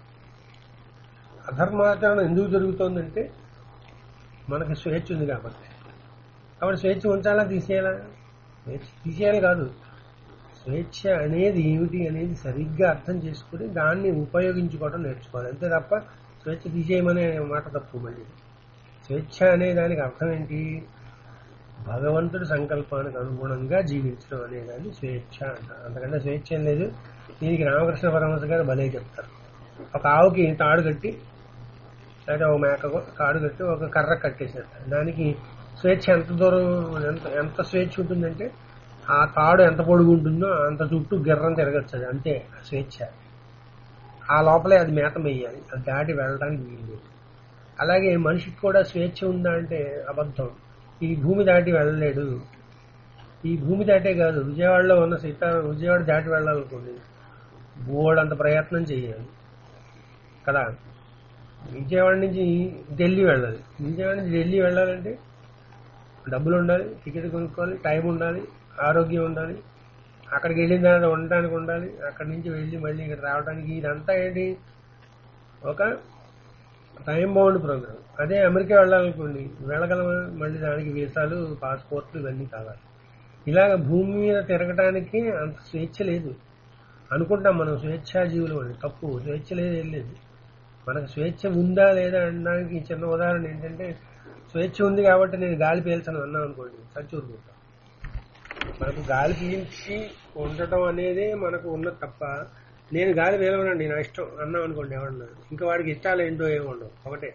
అధర్మాచరణ ఎందుకు జరుగుతోందంటే మనకి స్వేచ్ఛ ఉంది కాబట్టి కాబట్టి స్వేచ్ఛ ఉంచాలా తీసేయాలా స్వేచ్ఛ తీసేయాలి కాదు స్వేచ్ఛ అనేది ఏమిటి అనేది సరిగ్గా అర్థం చేసుకుని దాన్ని ఉపయోగించుకోవడం నేర్చుకోవాలి అంతే తప్ప స్వేచ్ఛ తీసేయమనే మాట తప్పు మళ్ళీ స్వేచ్ఛ అనే దానికి అర్థం ఏంటి భగవంతుడి సంకల్పానికి అనుగుణంగా జీవించడం అనేదాన్ని స్వేచ్ఛ అంటారు అంతకంటే స్వేచ్ఛ ఏం లేదు దీనికి రామకృష్ణ పరమహంస గారు భలే చెప్తారు ఒక ఆవుకి తాడు కట్టి లేదా ఒక మేకకు తాడు కట్టి ఒక కర్ర కట్టేశారు దానికి స్వేచ్ఛ ఎంత దూరం ఎంత ఎంత స్వేచ్ఛ ఉంటుందంటే ఆ తాడు ఎంత పొడుగు ఉంటుందో అంత చుట్టూ గిర్రం తిరగచ్చు అది అంతే ఆ స్వేచ్ఛ ఆ లోపలే అది మేత వేయాలి అది దాటి వెళ్ళడానికి వీలు లేదు అలాగే మనిషికి కూడా స్వేచ్ఛ ఉందా అంటే అబద్ధం ఈ భూమి దాటి వెళ్ళలేడు ఈ భూమి దాటే కాదు విజయవాడలో ఉన్న సీతా విజయవాడ దాటి వెళ్ళాలనుకోండి బోర్డంత ప్రయత్నం చేయాలి కదా విజయవాడ నుంచి ఢిల్లీ వెళ్ళాలి విజయవాడ నుంచి ఢిల్లీ వెళ్ళాలంటే డబ్బులు ఉండాలి టికెట్ కొనుక్కోవాలి టైం ఉండాలి ఆరోగ్యం ఉండాలి అక్కడికి వెళ్ళిన తర్వాత ఉండటానికి ఉండాలి అక్కడి నుంచి వెళ్ళి మళ్ళీ ఇక్కడ రావడానికి ఇదంతా ఏంటి ఒక టైం బౌండ్ ప్రోగ్రామ్ అదే అమెరికా వెళ్ళాలనుకోండి వెళ్ళగలమా మళ్ళీ దానికి వీసాలు పాస్పోర్ట్లు ఇవన్నీ కావాలి ఇలాగ భూమి మీద తిరగటానికి అంత స్వేచ్ఛ లేదు అనుకుంటాం మనం స్వేచ్ఛాజీవులు అని తప్పు స్వేచ్ఛ లేదు ఏం లేదు మనకు స్వేచ్ఛ ఉందా లేదా అనడానికి చిన్న ఉదాహరణ ఏంటంటే స్వేచ్ఛ ఉంది కాబట్టి నేను గాలి పీల్చను అన్నాం అనుకోండి చచ్చూరుకుంటాం మనకు గాలి పీల్చి ఉండటం అనేది మనకు ఉన్న తప్ప నేను గాలి పీలవనండి నా ఇష్టం అన్నాం అనుకోండి ఎవరన్నా ఇంకా వాడికి ఇష్టాలు ఏంటో ఏమి ఉండవు ఒకటే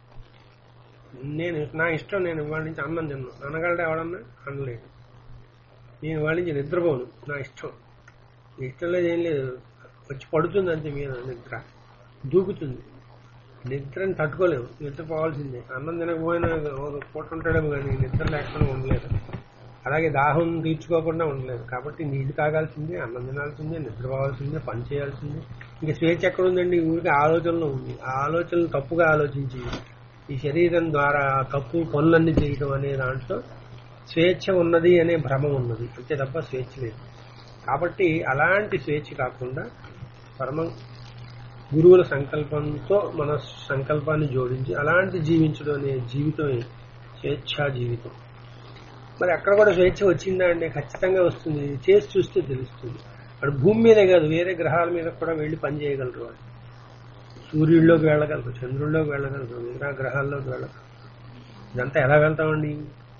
నేను నా ఇష్టం నేను ఇవాళ నుంచి అన్నం తిన్నాను అనగలడా ఎవడన్నా అనలేడు నేను ఇవాళ నుంచి నిద్రపోను నా ఇష్టం ఇష్టం లేదు ఏం లేదు వచ్చి పడుతుంది అంతే మీద నిద్ర దూకుతుంది నిద్రని తట్టుకోలేము నిద్ర పోవాల్సిందే అన్నం తినకపోయినా ఒక పూట ఉంటాడేమో కానీ నిద్ర లేకుండా ఉండలేదు అలాగే దాహం తీర్చుకోకుండా ఉండలేదు కాబట్టి నీళ్లు తాగాల్సిందే అన్నం తినాల్సిందే నిద్రపోవాల్సిందే పని చేయాల్సిందే ఇంకా స్వేచ్ఛ ఎక్కడ ఉందండి ఊరికి ఆలోచనలో ఉంది ఆ ఆలోచనలు తప్పుగా ఆలోచించి ఈ శరీరం ద్వారా తప్పు పనులన్నీ చేయడం అనే దాంట్లో స్వేచ్ఛ ఉన్నది అనే భ్రమ ఉన్నది అంతే తప్ప స్వేచ్ఛ లేదు కాబట్టి అలాంటి స్వేచ్ఛ కాకుండా పరమ గురువుల సంకల్పంతో మన సంకల్పాన్ని జోడించి అలాంటి జీవించడం అనే జీవితమే స్వేచ్ఛా జీవితం మరి అక్కడ కూడా స్వేచ్ఛ వచ్చిందా అంటే ఖచ్చితంగా వస్తుంది చేసి చూస్తే తెలుస్తుంది అక్కడ భూమి మీదే కాదు వేరే గ్రహాల మీద కూడా వెళ్ళి పని చేయగలరు వాళ్ళు సూర్యుడిలోకి వెళ్ళగలరు చంద్రుడిలోకి వెళ్ళగలరు మిగతా గ్రహాల్లోకి వెళ్ళగలరు ఇదంతా ఎలా వెళ్తామండి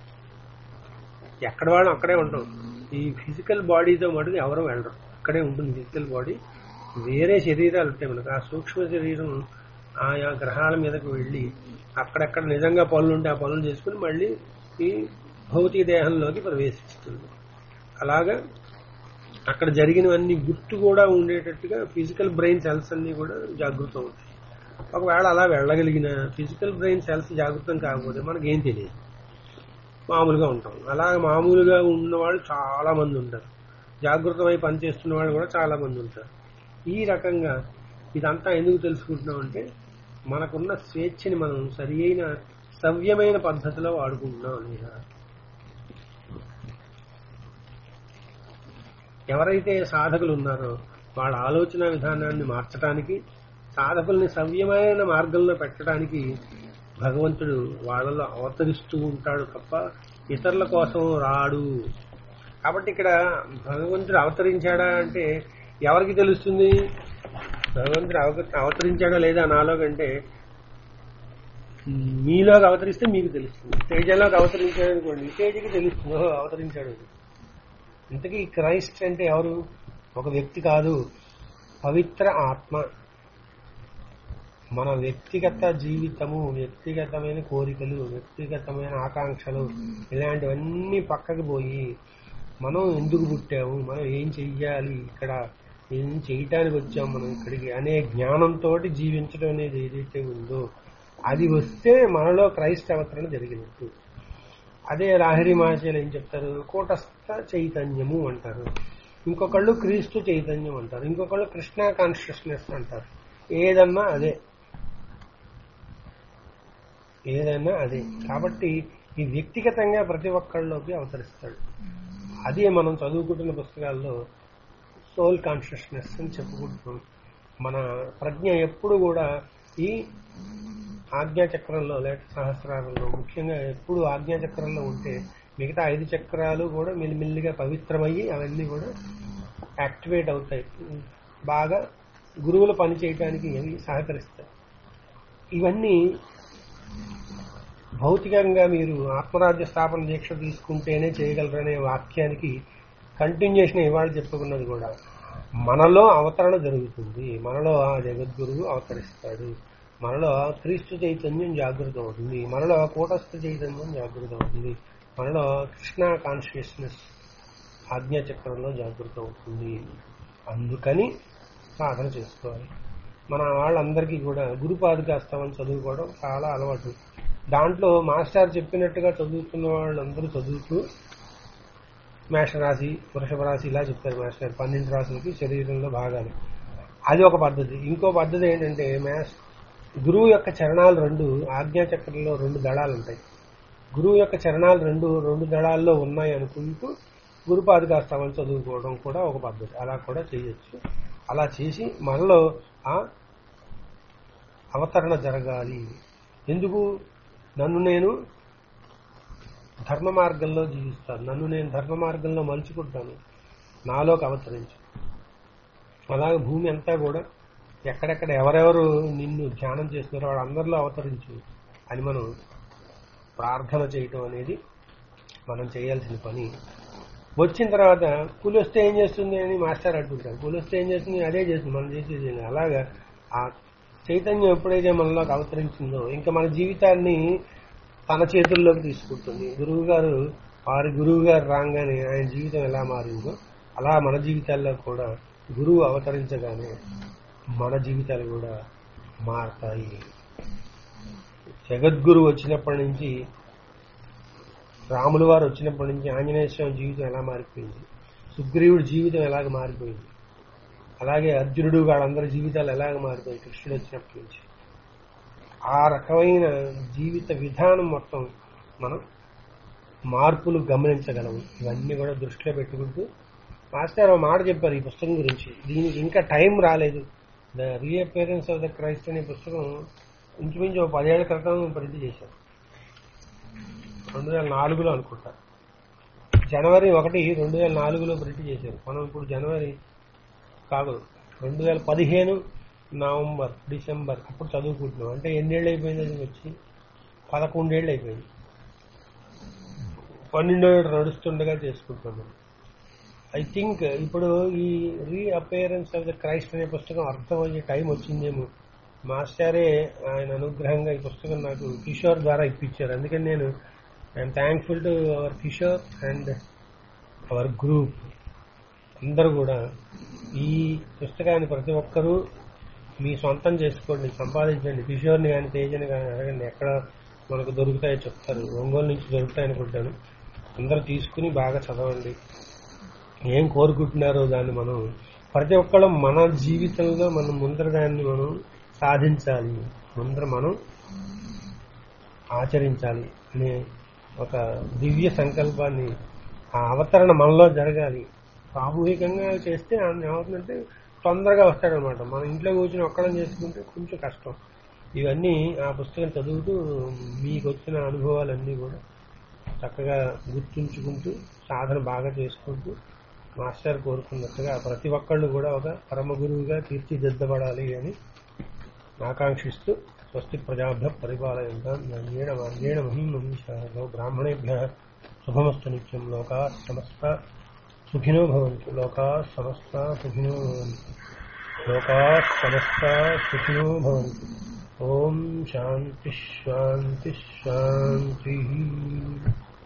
ఎక్కడ వాళ్ళం అక్కడే ఉంటాం ఈ ఫిజికల్ బాడీతో మటుకు ఎవరు వెళ్ళరు అక్కడే ఉంటుంది ఫిజికల్ బాడీ వేరే శరీరాలు ఉంటాయి మనకు ఆ సూక్ష్మ శరీరం ఆయా గ్రహాల మీదకు వెళ్ళి అక్కడక్కడ నిజంగా పనులు ఉంటే ఆ పనులు చేసుకుని మళ్ళీ ఈ భౌతిక దేహంలోకి ప్రవేశిస్తుంది అలాగా అక్కడ జరిగినవన్నీ గుర్తు కూడా ఉండేటట్టుగా ఫిజికల్ బ్రెయిన్ సెల్స్ అన్ని కూడా జాగృతం ఉంటాయి ఒకవేళ అలా వెళ్ళగలిగిన ఫిజికల్ బ్రెయిన్ సెల్స్ జాగృతం కాకపోతే మనకేం తెలియదు మామూలుగా ఉంటాం అలా మామూలుగా ఉన్నవాళ్ళు చాలా మంది ఉంటారు జాగృతమై పనిచేస్తున్న వాళ్ళు కూడా చాలా మంది ఉంటారు ఈ రకంగా ఇదంతా ఎందుకు తెలుసుకుంటున్నాం అంటే మనకున్న స్వేచ్ఛని మనం సరి అయిన సవ్యమైన పద్ధతిలో వాడుకుంటున్నాం అనేది ఎవరైతే సాధకులు ఉన్నారో వాళ్ళ ఆలోచన విధానాన్ని మార్చడానికి సాధకుల్ని సవ్యమైన మార్గంలో పెట్టడానికి భగవంతుడు వాళ్ళలో అవతరిస్తూ ఉంటాడు తప్ప ఇతరుల కోసం రాడు కాబట్టి ఇక్కడ భగవంతుడు అవతరించాడా అంటే ఎవరికి తెలుస్తుంది భగవంతుడు అవ- అవతరించాడా లేదా నాలో కంటే మీలోకి అవతరిస్తే మీకు తెలుస్తుంది తేజలోకి అవతరించాడు అనుకోండి తేజకి తెలుస్తుంది ఓహో అవతరించాడు అని. ఇంతకీ క్రైస్ట్ అంటే ఎవరు ఒక వ్యక్తి కాదు పవిత్ర ఆత్మ మన వ్యక్తిగత జీవితము వ్యక్తిగతమైన కోరికలు వ్యక్తిగతమైన ఆకాంక్షలు ఇలాంటివన్నీ పక్కకు పోయి మనం ఎందుకు పుట్టాము మనం ఏం చెయ్యాలి ఇక్కడ ఏం చేయటానికి వచ్చాం మనం ఇక్కడికి అనే జ్ఞానంతో జీవించడం అనేది ఏదైతే ఉందో అది వస్తే మనలో క్రైస్త అవతరణ జరిగినట్టు అదే రాహరి మహాశయులు ఏం చెప్తారు కూటస్థ చైతన్యము అంటారు ఇంకొకళ్ళు క్రీస్తు చైతన్యం అంటారు ఇంకొకళ్ళు కృష్ణ కాన్షియస్నెస్ అంటారు ఏదన్నా అదే ఏదైనా అదే కాబట్టి ఈ వ్యక్తిగతంగా ప్రతి ఒక్కళ్ళలోకి అవతరిస్తాడు అదే మనం చదువుకుంటున్న పుస్తకాల్లో సోల్ కాన్షియస్నెస్ అని చెప్పుకుంటున్నాం మన ప్రజ్ఞ ఎప్పుడు కూడా ఈ ఆజ్ఞాచక్రంలో లేక సహస్రారంలో ముఖ్యంగా ఎప్పుడు ఆజ్ఞాచక్రంలో ఉంటే మిగతా ఐదు చక్రాలు కూడా మెల్లిమెల్లిగా పవిత్రమయ్యి అవన్నీ కూడా యాక్టివేట్ అవుతాయి బాగా గురువుల పని చేయడానికి అవి సహకరిస్తాయి ఇవన్నీ భౌతికంగా మీరు ఆత్మరాజ్య స్థాపన దీక్ష తీసుకుంటేనే చేయగలరనే వాక్యానికి కంటిన్యూషన్ ఇవాళ చెప్పుకున్నది కూడా మనలో అవతరణ జరుగుతుంది మనలో ఆ జగద్గురువు అవతరిస్తాడు మనలో క్రీస్తు చైతన్యం జాగృతం అవుతుంది మనలో కూటస్థ చైతన్యం జాగృతం అవుతుంది మనలో కృష్ణ కాన్షియస్నెస్ ఆజ్ఞాచక్రంలో జాగృతం అవుతుంది అందుకని సాధన చేసుకోవాలి మన వాళ్ళందరికీ కూడా గురుపాదుకాస్తవం చదువుకోవడం చాలా అలవాటు దాంట్లో మాస్టర్ చెప్పినట్టుగా చదువుతున్న వాళ్ళందరూ చదువుతూ మేషరాశి వృషభ రాశి ఇలా చెప్తారు మాస్టర్ పన్నెండు రాశులకి శరీరంలో భాగాలు అది ఒక పద్ధతి ఇంకో పద్ధతి ఏంటంటే మేష గురువు యొక్క చరణాలు రెండు ఆజ్ఞాచక్రంలో రెండు దళాలు ఉంటాయి గురువు యొక్క చరణాలు రెండు రెండు దళాల్లో ఉన్నాయి అనుకుంటూ గురుపాదికాస్తమని చదువుకోవడం కూడా ఒక పద్ధతి అలా కూడా చేయొచ్చు అలా చేసి మనలో ఆ అవతరణ జరగాలి ఎందుకు నన్ను నేను ధర్మ మార్గంలో జీవిస్తాను నన్ను నేను ధర్మ మార్గంలో మలుచుకుంటాను నాలోకి అవతరించు అలాగే భూమి అంతా కూడా ఎక్కడెక్కడ ఎవరెవరు నిన్ను ధ్యానం చేస్తున్నారో వాళ్ళందరిలో అవతరించు అని మనం ప్రార్థన చేయటం అనేది మనం చేయాల్సిన పని వచ్చిన తర్వాత పులి వస్తే ఏం చేస్తుంది అని మాస్టర్ అంటుంటారు పులి వస్తే ఏం చేస్తుంది అదే చేస్తుంది మనం చేసేది ఏం లేదు. అలాగా ఆ చైతన్యం ఎప్పుడైతే మనలోకి అవతరించిందో ఇంకా మన జీవితాన్ని తన చేతుల్లోకి తీసుకుంటుంది గురువు గారు వారి గురువు గారు రాగానే ఆయన జీవితం ఎలా మారిందో అలా మన జీవితాల్లో కూడా గురువు అవతరించగానే మన జీవితాలు కూడా మారతాయి జగద్గురు వచ్చినప్పటి నుంచి రాముల వారు వచ్చినప్పటి నుంచి ఆంజనేయ స్వామి జీవితం ఎలా మారిపోయింది సుగ్రీవుడి జీవితం ఎలాగ మారిపోయింది అలాగే అర్జునుడు వాళ్ళందరి జీవితాలు ఎలాగ మారిపోయాయి కృష్ణుడు వచ్చినప్పటి నుంచి ఆ రకమైన జీవిత విధానం మొత్తం మనం మార్పులు గమనించగలము ఇవన్నీ కూడా దృష్టిలో పెట్టుకుంటూ మాస్టర్ ఒక మాట చెప్పారు ఈ పుస్తకం గురించి దీనికి ఇంకా టైం రాలేదు the reappearance of the Christ అనే పుస్తకం ఇంచుమించు ఒక పదేళ్ల క్రితం ప్రింట్ చేశారు రెండు వేల నాలుగులో అనుకుంటా జనవరి ఒకటి రెండు వేల నాలుగులో ప్రింట్ చేశారు మనం ఇప్పుడు జనవరి కాదు రెండు వేల పదిహేను నవంబర్ డిసెంబర్ అప్పుడు చదువుకుంటున్నాం అంటే ఎన్నేళ్ళు అయిపోయింది అది వచ్చి పదకొండేళ్ళు అయిపోయింది పన్నెండో ఏడు నడుస్తుండగా చేసుకుంటున్నాం ఐ థింక్ ఇప్పుడు ఈ రీఅపేరెన్స్ ఆఫ్ ద క్రైస్ట్ అనే పుస్తకం అర్థమయ్యే టైం వచ్చిందేమో మాస్టరే ఆయన అనుగ్రహంగా ఈ పుస్తకం నాకు కిషోర్ ద్వారా ఇప్పించారు అందుకని నేను I'm thankful to our Kishore and our group అందరూ కూడా ఈ పుస్తకాన్ని ప్రతి ఒక్కరూ మీ సొంతం చేసుకోండి సంపాదించండి కిషోర్ని కానీ తేజని కానీ అడగండి ఎక్కడ మనకు దొరుకుతాయో చెప్తారు ఒంగోలు నుంచి దొరుకుతాయనుకుంటాను అందరూ తీసుకుని బాగా చదవండి ఏం కోరుకుంటున్నారో దాన్ని మనం ప్రతి ఒక్కళ్ళు మన జీవితంలో మనం ముందర దాన్ని మనం సాధించాలి ముందర మనం ఆచరించాలి అనే ఒక దివ్య సంకల్పాన్ని ఆ అవతరణ మనలో జరగాలి సామూహికంగా చేస్తే ఆయన ఏమవుతుందంటే తొందరగా వస్తాడనమాట మన ఇంట్లో కూర్చొని ఒక్కడం చేసుకుంటే కొంచెం కష్టం ఇవన్నీ ఆ పుస్తకం చదువుతూ మీకు వచ్చిన అనుభవాలన్నీ కూడా చక్కగా గుర్తుంచుకుంటూ సాధన బాగా చేసుకుంటూ మాస్టర్ కోరుకున్నట్టుగా ప్రతి ఒక్కళ్ళు కూడా ఒక పరమ గురువుగా తీర్చిదిద్దబడాలి అని ఆకాంక్షిస్తూ స్వస్తి ప్రజాభ్య పరిపాలయంతాం న్యేణ మార్గేణ మహిం మహిషాలో బ్రాహ్మణేభ్య శుభమస్తు నిత్యం లోకా సమస్త సుఖినో భవంతు లోకా సమస్త సుఖినో భవంతు లోకా సమస్త సుఖినో భవంతు ఓం శాంతి శాంతి శాంతి